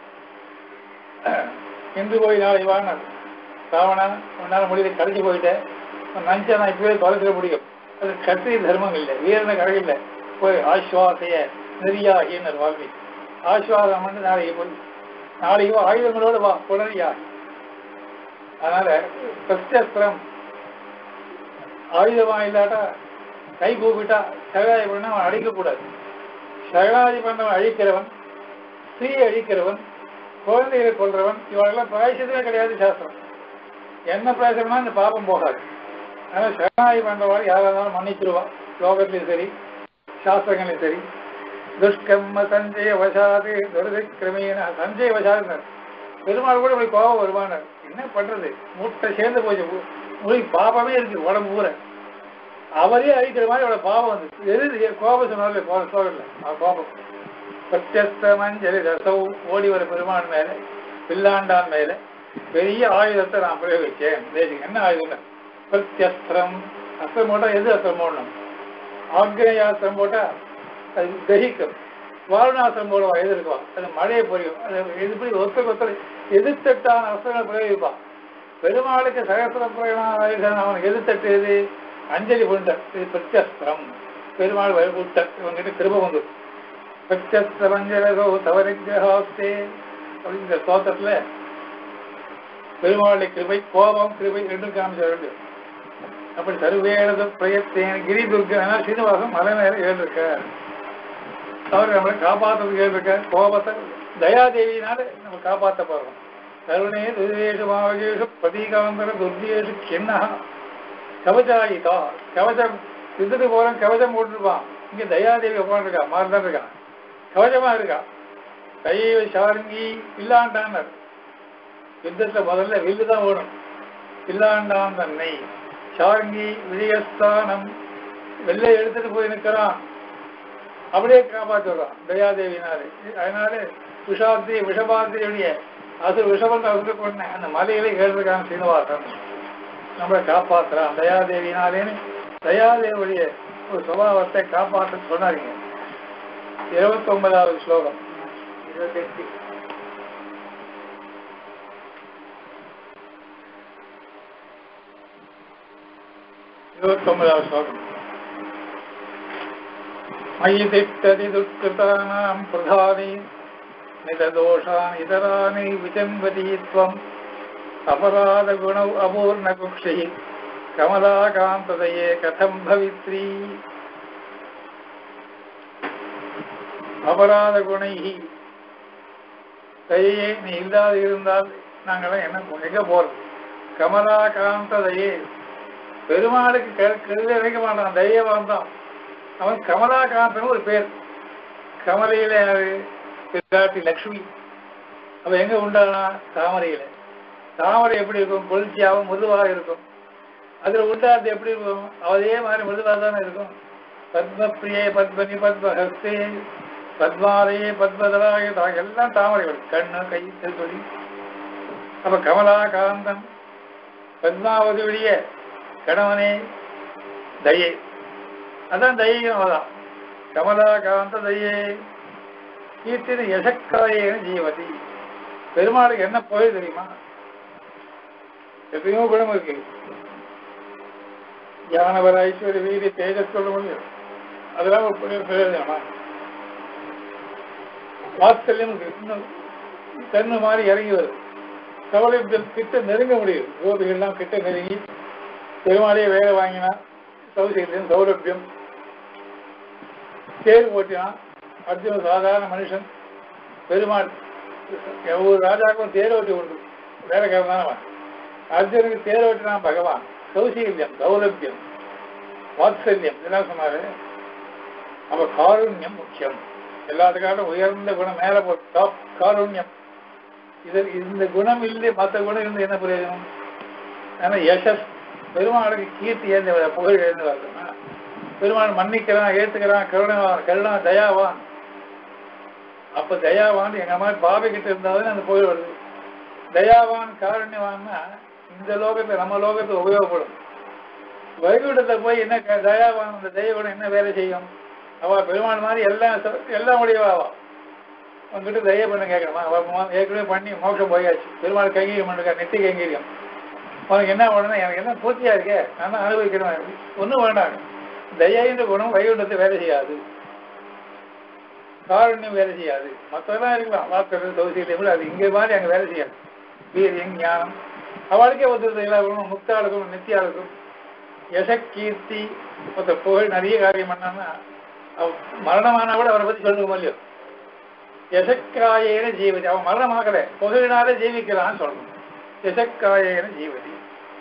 இன்று போய் நாளை வானர் ராவணா உன்னால முடியல கடைசி போயிட்டேன் நினைச்சா நான் இப்பவே தொலைச்சிட முடியும் அது கத்திரி தர்மம் இல்லை வீரன கடையில் போய் ஆஸ்வாசைய நெறியாகினர் வாழ்க்கை ஆஸ்வாதம் வந்து நாளைக்கு போய் நாளைக்கு வா, ஆயுதங்களோடு வா புனரியா அதனால பிரத்யஸ்திரம் ஆயுதமா இல்லாட்டா கை கூப்பிட்டா சகலாதி பண்ண அவன் அழிக்கக்கூடாது சகலாதி பண்ணவன் அழிக்கிறவன் ஸ்திரீயை அழிக்கிறவன் குழந்தைகளை கொள்றவன் இவர்களெல்லாம் பிராயசத்தே கிடையாது சாஸ்திரம் என்ன பிராயசம்னா இந்த பாபம் போகாது அதனால சகலாதி பண்றவாள் யாரா இருந்தாலும் மன்னிச்சிருவா லோகத்திலையும் சரி சாஸ்திரங்களையும் சரி துஷ்கம்ம சஞ்சய வசாது துரதிக்கிரமீன சஞ்சய வசாது பெருமாள் கூட இப்படி கோபம் வருவானார் என்ன பண்றது மூட்டை சேர்ந்து போச்சு மொழி பாபமே இருக்கு உடம்பு பூரா அவரே அழிக்கிற மாதிரி அவளோட பாவம் வந்து எது கோபம் சொன்னாலே போற சோகல கோபம் பிரத்யஸ்த மஞ்சள் ரசௌ ஓடி வர பெருமான் மேல பில்லாண்டான் மேல பெரிய ஆயுதத்தை நான் பிரயோகிச்சேன் தேசிங்க என்ன ஆயுதம் பிரத்யஸ்திரம் அஸ்திரம் போட்டா எது அஸ்திரம் போடணும் ஆக்னேயாஸ்திரம் போட்டா அது தகிக்கும் வாரணாசிரம் போட எதிர்க்குவான் அது மழையை பொரியும் அது எதிர்ப்படி ஒருத்தருக்கு ஒருத்தர் எதிர்த்தட்டான அஸ்திரங்களை பிரயோகிப்பான் பெருமாளுக்கு சகசிர பிரயோகம் அவனுக்கு எதிர்த்தட்டு எது அஞ்சலி புண்டர் இது பிரத்யஸ்திரம் பெருமாள் விட்டார் இவங்கிட்ட கிருப வந்து பிரத்யஸ்திரஞ்சலோ தவரிகிரகாஸ்தே அப்படிங்கிற ஸ்தோத்திரத்துல பெருமாளுடைய கிருபை கோபம் கிருபை ரெண்டும் காமிச்ச வேண்டும் அப்படி சர்வேலத பிரயத்தேன் கிரி துர்கா சீனிவாசன் மலை மேல ஏறிருக்கார் அவர் நம்மளை காப்பாற்றுறதுக்கு ஏறிருக்கார் கோபத்தை தயாதேவியினால நம்ம காப்பாற்ற போறோம் கருணே துர்வேஷு மாவகேஷு பிரதீகாந்தர துர்வேஷு கிண்ணா கவச்சாயிதா கவச்சம் யுத்தத்துக்கு போறோம் கவச்சம் போட்டுருப்பான் இங்க தயாதேவி உட்காந்துருக்கா மாறிதான் இருக்கா கவச்சமா இருக்கா கையை சாருங்கி இல்லாண்டான்னார் யுத்தத்துல முதல்ல வில்லு தான் ஓடும் இல்லாண்டான் தன்னை சாருங்கி விஜயஸ்தானம் வெள்ளை எடுத்துட்டு போய் நிற்கிறான் அப்படியே காப்பாற்றுறான் தயாதேவினாலே அதனால விஷாந்தி விஷபாந்தியுடைய அது விஷபந்த அசுர கொண்ட அந்த மலையில கேட்டிருக்கான் சீனிவாசன் நம்மளை காப்பாத்துறான் தயாதேவினாலேன்னு தயாதேவியுடைய ஒரு சுபாவத்தை காப்பாற்ற சொன்னாருங்க இருபத்தி ஒன்பதாவது ஸ்லோகம் இருபத்தெட்டு இருபத்தி ஒன்பதாவது ஸ்லோகம் மயி திட்டதி துஷ்கிருதானாம் பிரதானி நிததோஷான் இதராணி விஜம்பதி त्वम् அபராத குண அபூர்ண குக்ஷி கமலாகாந்ததையே கதம் பவித்ரி அபராத குணைஹி தயையே நீ இல்லாது இருந்தால் நாங்களாம் என்ன எங்க போறது கமலாகாந்ததையே பெருமாளுக்கு கருதி வைக்க மாட்டான் தைரியவான் தான் அவன் கமலாகாந்தன் ஒரு பேர் கமலையில யாரு பிராட்டி லக்ஷ்மி அவ எங்க உண்டானா தாமரையில தாமரை எப்படி இருக்கும் குளிர்ச்சியாகவும் மிருதுவாக இருக்கும் அதுல உண்டாது எப்படி இருக்கும் அதே மாதிரி மிருதுவாக தானே இருக்கும் பத்மப்பிரியே பத்மனி பத்மஹஸ்தே பத்மாலயே பத்மதலாக தா- எல்லாம் தாமரைகள் கண்ணு கை திருத்தொழி அப்ப கமலாகாந்தம் பத்மாவதியுடைய கணவனே தயை அதான் தைரியம் அதான் கமலாகாந்த தயே கீர்த்தின யசக்காயேன ஜீவதி பெருமாளுக்கு என்ன போய் தெரியுமா எப்பயுமோ குணம் இருக்கு ஞானவர் ஐஸ்வர்ய வீதி தேஜஸ் சொல்ல முடியும் அதெல்லாம் ஒரு பெரிய பிரயோஜனமா வாத்சல்யம் இருக்கு. இன்னும் கண்ணு மாதிரி இறங்கி வருது சௌலபியம் கிட்ட நெருங்க முடியும் கோபிகள்லாம் கிட்ட நெருங்கி பெருமாளையே வேலை வாங்கினா சௌசியம் சௌலபியம் தேர் ஓட்டினான் அர்ஜுன சாதாரண மனுஷன் பெருமாள் ஒவ்வொரு ராஜாவுக்கும் தேர் ஓட்டி உண்டு வேலைக்காரன் தானே அவன். அர்ஜுனுக்கு தேர் ஓட்டினான் பகவான் சௌசீல்யம் சௌலபியம் வாத்சல்யம் இதெல்லாம் சொன்னாரு அப்ப காருண்யம் முக்கியம் எல்லாத்துக்காட்டும் உயர்ந்த குணம் மேல போ டாப் காருண்யம் இது இந்த குணம் இல்லை மற்ற குணம் இருந்து என்ன பிரயோஜனம் ஆனா யசஸ் பெருமாளுக்கு கீர்த்தி ஏந்து வர- புகழ் எழுந்து வருதுன்னா பெருமாள் மன்னிக்கிறான் ஏத்துக்கிறான் கருணாவான் கருணா தயாவான் அப்ப தயாவான் எங்க மாதிரி பாபி கிட்ட இருந்தாலும் அந்த புகழ் வருது தயாவான் காருண்யவான்னா இந்த லோகத்துல நம்ம லோகத்துல உபயோகப்படும் வைகுண்டத்தை போய் என்ன க- தயாவான் அந்த தயவுடன் என்ன வேலை செய்யும் அவ பெருமாள் மாதிரி எல்லாம் சொ- எல்லாம் உடையவாவா உங்ககிட்ட தய பண்ண கேட்கணுமா அவ மோ- ஏற்கனவே பண்ணி மோட்சம் போயாச்சு பெருமாள் கைங்கரியம் பண்ணுறா நெத்தி கைங்கரியம் உனக்கு என்ன வேணும்னா எனக்கு என்ன பூர்த்தியா இருக்கே நான் தான் அனுபவிக்கிறேன் ஒன்றும் வேண்டாம் தயன்ற குணம் வைகுண்டத்தை வேலை செய்யாது காருண்யம் வேலை செய்யாது மற்றதெல்லாம் இருக்கலாம் வாக்கிறது தோசியம் அது இங்கே மாதிரி அங்கே வேலை செய்யாது வீரியம் ஞானம் அவளுக்கே ஒருத்தர் எல்லா குணம் முக்தாளுக்கும் நித்தியாளுக்கும் யசக்கீர்த்தி ஒருத்த புகழ் நிறைய காரியம் பண்ணான்னா அவ மரணமானா கூட அவரை பத்தி சொல்லுங்க இல்லையோ யசக்காயேன ஜீவதி அவன் மரணமாகல புகழினாலே ஜீவிக்கலாம்னு சொல்லணும் யசக்காயேன ஜீவதி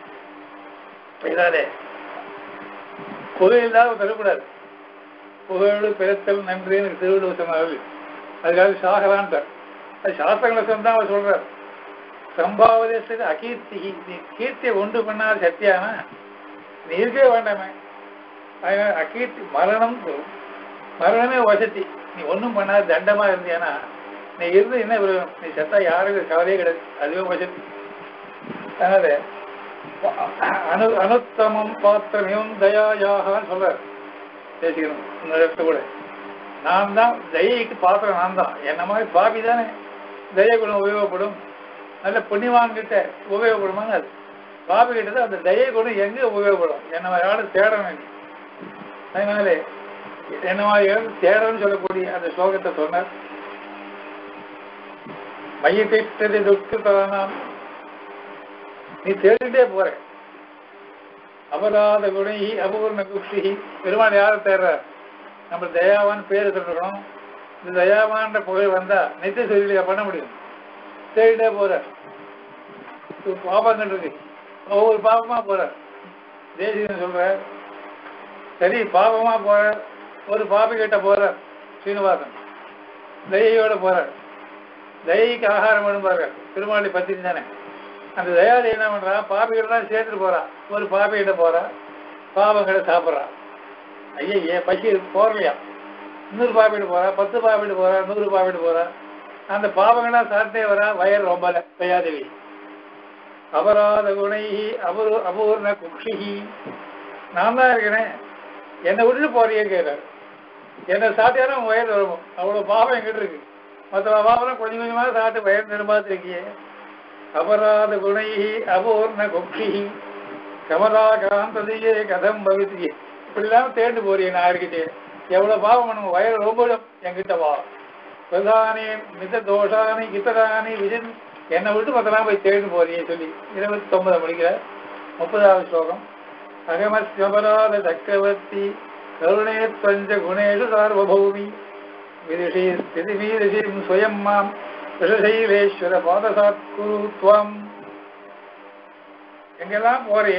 இதாலே புகழ் இல்லாத தரக்கூடாது புகழோடு பிறத்தல் நன்றின்னு திருவள்ளுவர் சொன்னார்கள் அதுக்காக சாகலான் அது சாஸ்திரங்களை சொன்னா அவர் சொல்றார் சம்பாவதேசத்தில் அகீர்த்தி நீ கீர்த்தியை உண்டு பண்ணாத சத்தியானா நீ இருக்கவே வேண்டாமே அதனால அகீர்த்தி மரணம் வரும். மரணமே வசதி நீ ஒண்ணும் பண்ணாத தண்டமா இருந்தியானா நீ இருந்து என்ன பிரயோஜனம்? நீ செத்தா யாருக்கும் கவலையே கிடையாது அதுவே வசதி அதனால அனு அனுத்தமம் பாத்திரமியும் தயாயாகன்னு சொல்றாரு பேசிக்கணும் இன்னொரு இடத்துல கூட நான் தான் தயைக்கு பாத்திரம் நான் தான் என்ன மாதிரி பாபி தானே தய குணம் உபயோகப்படும் நல்ல புண்ணியவான் கிட்ட உபயோகப்படுமாங்க அது பாபி கிட்ட தான் அந்த தய குணம் எங்க உபயோகப்படும் என்ன மாதிரி ஆளு தேடணும் நீ அதனால என்ன மாதிரி ஆளு தேடணும்னு சொல்லக்கூடிய அந்த ஸ்லோகத்தை சொன்னார் மையத்திட்டது துஷ்கிருத்தலாம் நீ தேடிட்டே போற அபராத குணி அபூர்ண குஷி பெருமாள் யாரை தேடுறார் நம்ம தயாவான் பேர் சொல்லணும் இந்த தயாவான்ற புகழ் வந்தா நித்திய சொல்லியா பண்ண முடியும் தேடிட்டே போறார் இது பாபங்கள் இருக்கு ஒவ்வொரு பாபமா போறார் தேசிகன் சொல்ற சரி பாபமா போறார் ஒரு பாபி கிட்ட போறார் ஸ்ரீனிவாசன் தயையோட போறார் தயைக்கு ஆகாரம் வேணும் பாருங்க திருமாளி பத்தினி தானே அந்த தயாதி என்ன பண்றா பாபிகள்லாம் சேர்த்துட்டு போறா ஒரு பாபிகிட்ட போறா பாவங்களை சாப்பிட்றா ஐயே பசி போறலையா இன்னொரு பாபிட்டு போறா பத்து பாபிட்டு போறா நூறு பாபிட்டு போறா அந்த பாவங்கள்லாம் சாப்பிட்டே வரா வயல் ரொம்ப தயாதேவி அபராத குணை அபூர் அபூர்ண குக்ஷிஹி நான் தான் இருக்கிறேன் என்னை விட்டுட்டு போறியே கேட்டார் என்னை சாப்பிட்டாலும் உன் வயல் வரும் அவ்வளோ பாவம் எங்கிட்ட இருக்கு மற்ற பாவம் கொஞ்சம் கொஞ்சமாக சாப்பிட்டு வயல் நிர்மாத்திருக்கியே அபராத குணை அபூர்ண குக்ஷிஹி கமலாகாந்ததியே கதம் பவித்ரி இப்படிலாம் தேர்ந்து போறியே நான் இருக்கிட்டே எவ்வளவு பாவம் பண்ணுங்க வயல் ரொம்ப என்கிட்ட வா பிரதானி மித தோஷானி இத்தரானி விஜன் என்னை விட்டு மத்தெல்லாம் போய் தேடி போறியே சொல்லி இருபத்தி ஒன்பது முடிக்கிற முப்பதாவது ஸ்லோகம் அகமஸ்யபராத சக்கரவர்த்தி கருணே பஞ்ச குணேஷு சார்வபௌமி விதுஷி ஸ்திதி மீதுஷிம் ஸ்வயம் மாம் விஷசைலேஸ்வர பாதசாத்குரு துவம் எங்கெல்லாம் போறே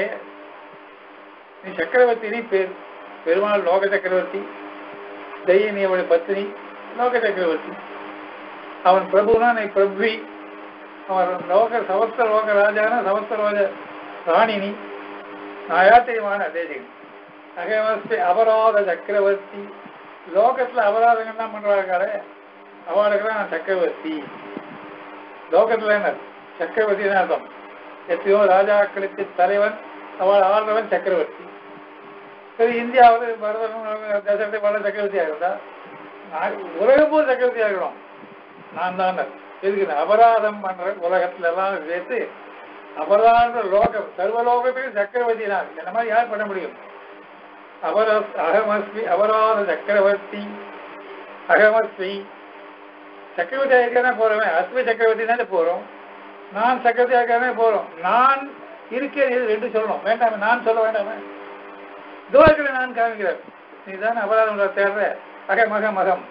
நீ சக்கரவர்த்தி நீ பேர் பெருமாள் லோக சக்கரவர்த்தி தெய்ய அவளுடைய பத்னி லோக சக்கரவர்த்தி அவன் பிரபுனா நீ பிரபுவி அவன் லோக சமஸ்த லோக ராஜானா சமஸ்த லோக ராணினி நாயாத்தியமான தேசிகன் அகமஸ்தி அபராத சக்கரவர்த்தி லோகத்துல அபராதங்கள்லாம் பண்றாங்களே அவளுக்கெல்லாம் நான் சக்கரவர்த்தி லோகத்துல என்ன சக்கரவர்த்தி தான் அர்த்தம் எத்தனையோ ராஜாக்களுக்கு தலைவன் அவள் ஆள்றவன் சக்கரவர்த்தி சரி இந்தியாவில் பரதன் தசரத்தை பல சக்கரவர்த்தியாக இருந்தா நான் உலகம் போல் சக்கரவர்த்தி ஆகணும் நான் தான் எதுக்கு அபராதம் பண்ற உலகத்துல எல்லாம் சேர்த்து அபராத லோகம் சர்வலோகத்துக்கு சக்கரவர்த்தி நான் என்ன மாதிரி யார் பண்ண முடியும் அபர அகமஸ்மி அபராத சக்கரவர்த்தி அகமஸ்மி சக்கரவர்த்தி ஆகிருக்கானே போறவன் அஸ்மி சக்கரவர்த்தி தானே போறோம் நான் சக்கரவர்த்தி ஆகிருக்கானே போறோம் நான் இருக்கேன் இது ரெண்டு சொல்லணும் வேண்டாமே நான் சொல்ல வேண்டாமே தோழர்களை நான் காமிக்கிறார் நீ தான் அபராதம் தேடுற அகம் அகம் அகம்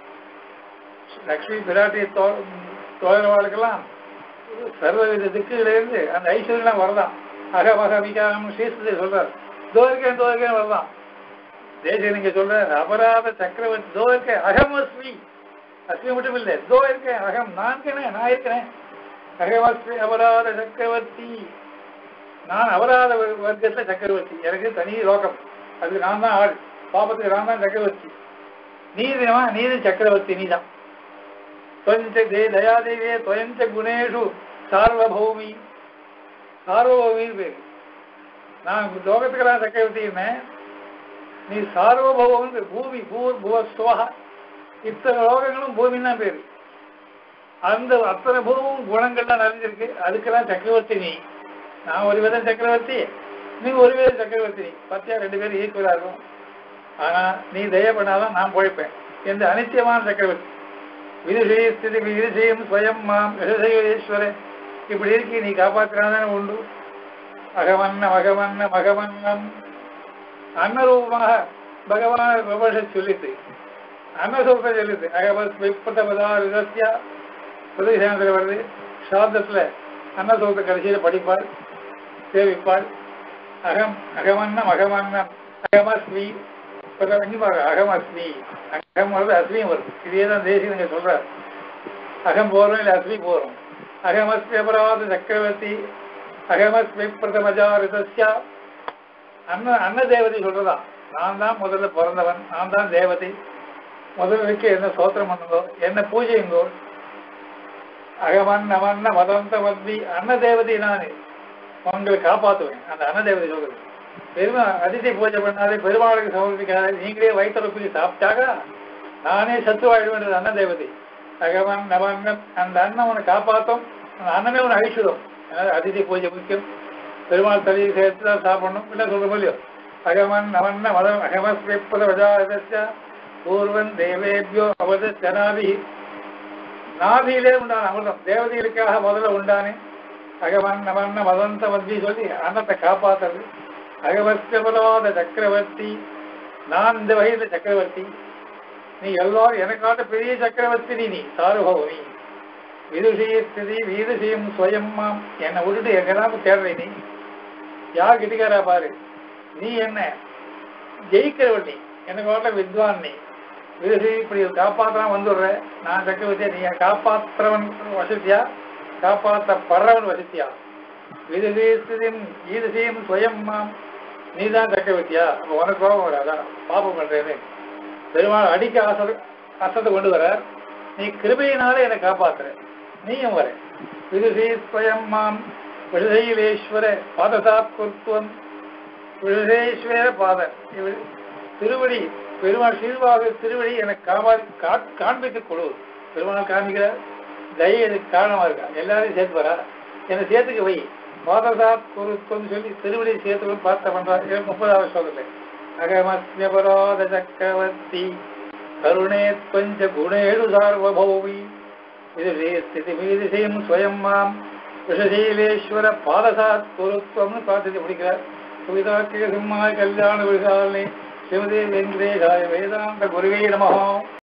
லக்ஷ்மி பிராட்டி தோழர்களுக்கெல்லாம் சர்வவித திக்குகளிலிருந்து அந்த ஐஸ்வர்யம்லாம் வரலாம் அகம் அகம் விகாரம் ஸ்ரீஸ்வதி சொல்றார் தோர்க்கேன் தோர்க்கேன் வரலாம் தேசிய நீங்க சொல்ற அபராத சக்கரவர்த்தி தோ இருக்க அகம் அஸ்மி அஸ்மி மட்டும் இல்லை தோ இருக்கேன் அகம் நான் இருக்கேனே நான் இருக்கிறேன் அகமஸ்மி அபராத சக்கரவர்த்தி நான் அபராத வ- வர்க்கத்துல சக்கரவர்த்தி எனக்கு தனி லோகம் அதுக்கு நான் தான் ஆள் பாபத்துக்கு நான் தான் சக்கரவர்த்தி நீதிமா நீதி சக்கரவர்த்தி நீதான் தொஞ்ச தே தயாதேவியே தொயஞ்ச குணேஷு சார்வபௌமி சார்வபௌமி பேரு நான் லோகத்துக்கு நான் சக்கரவர்த்தின்னு நீ சார்வபௌமன் பூமி பூர் புவஸ்வா இத்தனை லோகங்களும் பூமின்னு தான் பேரு அந்த அத்தனை பூமும் குணங்கள்லாம் நிறைஞ்சிருக்கு அதுக்கெல்லாம் சக்கரவர்த்தி நீ நான் ஒரு விதம் சக்கரவர்த்தி நீ ஒரு விதம் சக்கரவர்த்தி நீ பத்தியா ரெண்டு பேரும் ஈக்குவலா இருக்கும் ஆனா நீ தய பண்ணாதான் நான் பொழைப்பேன் எந்த அனித்தியமான சக்கரவர்த்தி விதுஷை ஸ்திதி விதுஷையும் ஸ்வயம் மாம் ஈஸ்வரன் இப்படி இருக்கு நீ காப்பாற்றுறாதானே உண்டு அகமன்னம் அகமன்னம் அகமன்னம் அன்னரூபமாக பகவான் விமர்ச சொல்லிட்டு அன்னசூப்பை சொல்லுது அகபத் விப்பத பதாரிதஸ்யா பிரதிசாந்தில் வருது சாப்தத்தில் அன்னசூத்த கடைசியில் படிப்பாள் சேவிப்பாள் அகம் அகமன்னம் அகமன்னம் அகமஸ்மி இப்ப இங்க பாருங்க அகமஸ்மி அகம் வருது அஸ்மியும் வருது இதே தான் தேசியம் நீங்க சொல்றார் அகம் போறோம் இல்லை அஸ்மி போறோம் அகமஸ்மி அபராத சக்கரவர்த்தி அகமஸ்மி பிரதமஜாரிதஸ்யா அன்ன அன்ன தேவதை சொல்றதா நான் தான் முதல்ல பிறந்தவன் நான் தான் தேவதை முதலுக்கு என்ன சோத்திரம் பண்ணுங்கோ என்ன பூஜைங்கோ அகமன் அவன்ன மதந்த வந்தி அன்ன தேவதை நான் உங்களை காப்பாற்றுவேன் அந்த அன்ன தேவதை சொல்றது பெருமா அதிதி பூஜை பண்ணாதே பெருமாளுக்கு சமர்ப்பிக்காத நீங்களே வயிற்றுக்குள்ளி சாப்பிட்டாக நானே சத்துவாயிடுவேன் அன்ன தேவதை அகவன் நவன் அந்த அண்ணன் உன்னை காப்பாற்றும் அந்த அண்ணனே உன்னை அழிச்சிடும் அதனால அதிதி பூஜை முக்கியம் பெருமாள் தலையை சேர்த்து தான் சாப்பிடணும் இல்லை சொல்ற இல்லையோ அகமன் நவன்ன மதம் அகமஸ்விப்பத வஜாதஸ்ய பூர்வன் தேவேபியோ அவத ஜனாதி நாதியிலே உண்டான அமிர்தம் தேவதைகளுக்காக முதல்ல உண்டானே அகவன் நவன்ன மதந்த வந்தி சொல்லி அன்னத்தை காப்பாத்துறது அகவஸ்தபலாத சக்கரவர்த்தி நான் இந்த வகையில் சக்கரவர்த்தி நீ எல்லாரும் எனக்காட்ட பெரிய சக்கரவர்த்தி நீ நீ சார்பவமி விதுஷயஸ்திதி வீதுஷயம் ஸ்வயம் மாம் என்னை விட்டுட்டு எங்கெல்லாம் தேடுற நீ யார் கிட்டிக்காரா பாரு நீ என்ன ஜெயிக்கிறவன் நீ எனக்கு வரல வித்வான் நீ விதுஷி இப்படி காப்பாற்றாம வந்துடுற நான் சக்கரவர்த்தியா நீ காப்பாற்றுறவன் வசதியா காப்பாற்றப்படுறவன் வசதியா விதுஷயஸ்திதியும் ஈதுஷயம் ஸ்வயம் மாம் நீ தான் சக்கரவர்த்தியா அப்ப உனக்கு கோபம் வராதா பாப்பம் பண்றேன்னு பெருமாள் அடிக்க அசத அசத்தை கொண்டு வர நீ கிருபையினாலே என்னை காப்பாத்துற நீயும் வர விதுஷீஸ்வயம் மாம் விடுதலையிலேஸ்வர பாதசாத் குருத்துவம் விடுதேஸ்வர பாதர் இவ- திருவடி பெருமாள் சீர்வாக திருவடி எனக்கு காவா கா- காண்பித்துக் கொடு பெருமாள் காண்பிக்கிறார் தயை எனக்கு காரணமா இருக்கா எல்லாரையும் சேர்த்து வரா என்னை சேர்த்துக்க வை பாதசாத் குருத்துவம் சொல்லி திருவடி சேர்த்து பார்த்த பண்றார் முப்பதாவது சொல்லுங்க அகமஸ்யபராத சக்கரவர்த்தி கருணே பஞ்ச குணேடு சார்வபௌமி இது ஸ்திதி மீதிசையும் ஸ்வயம் மாம் விஷசீலேஸ்வர பாதசாத் குருத்துவம்னு பார்த்துட்டு பிடிக்கிறார் சுவிதாக்கிய சிம்மாய் கல்யாண விசாரணை சிவதே வெங்கடேஷாய வேதாந்த குருவே நமஹா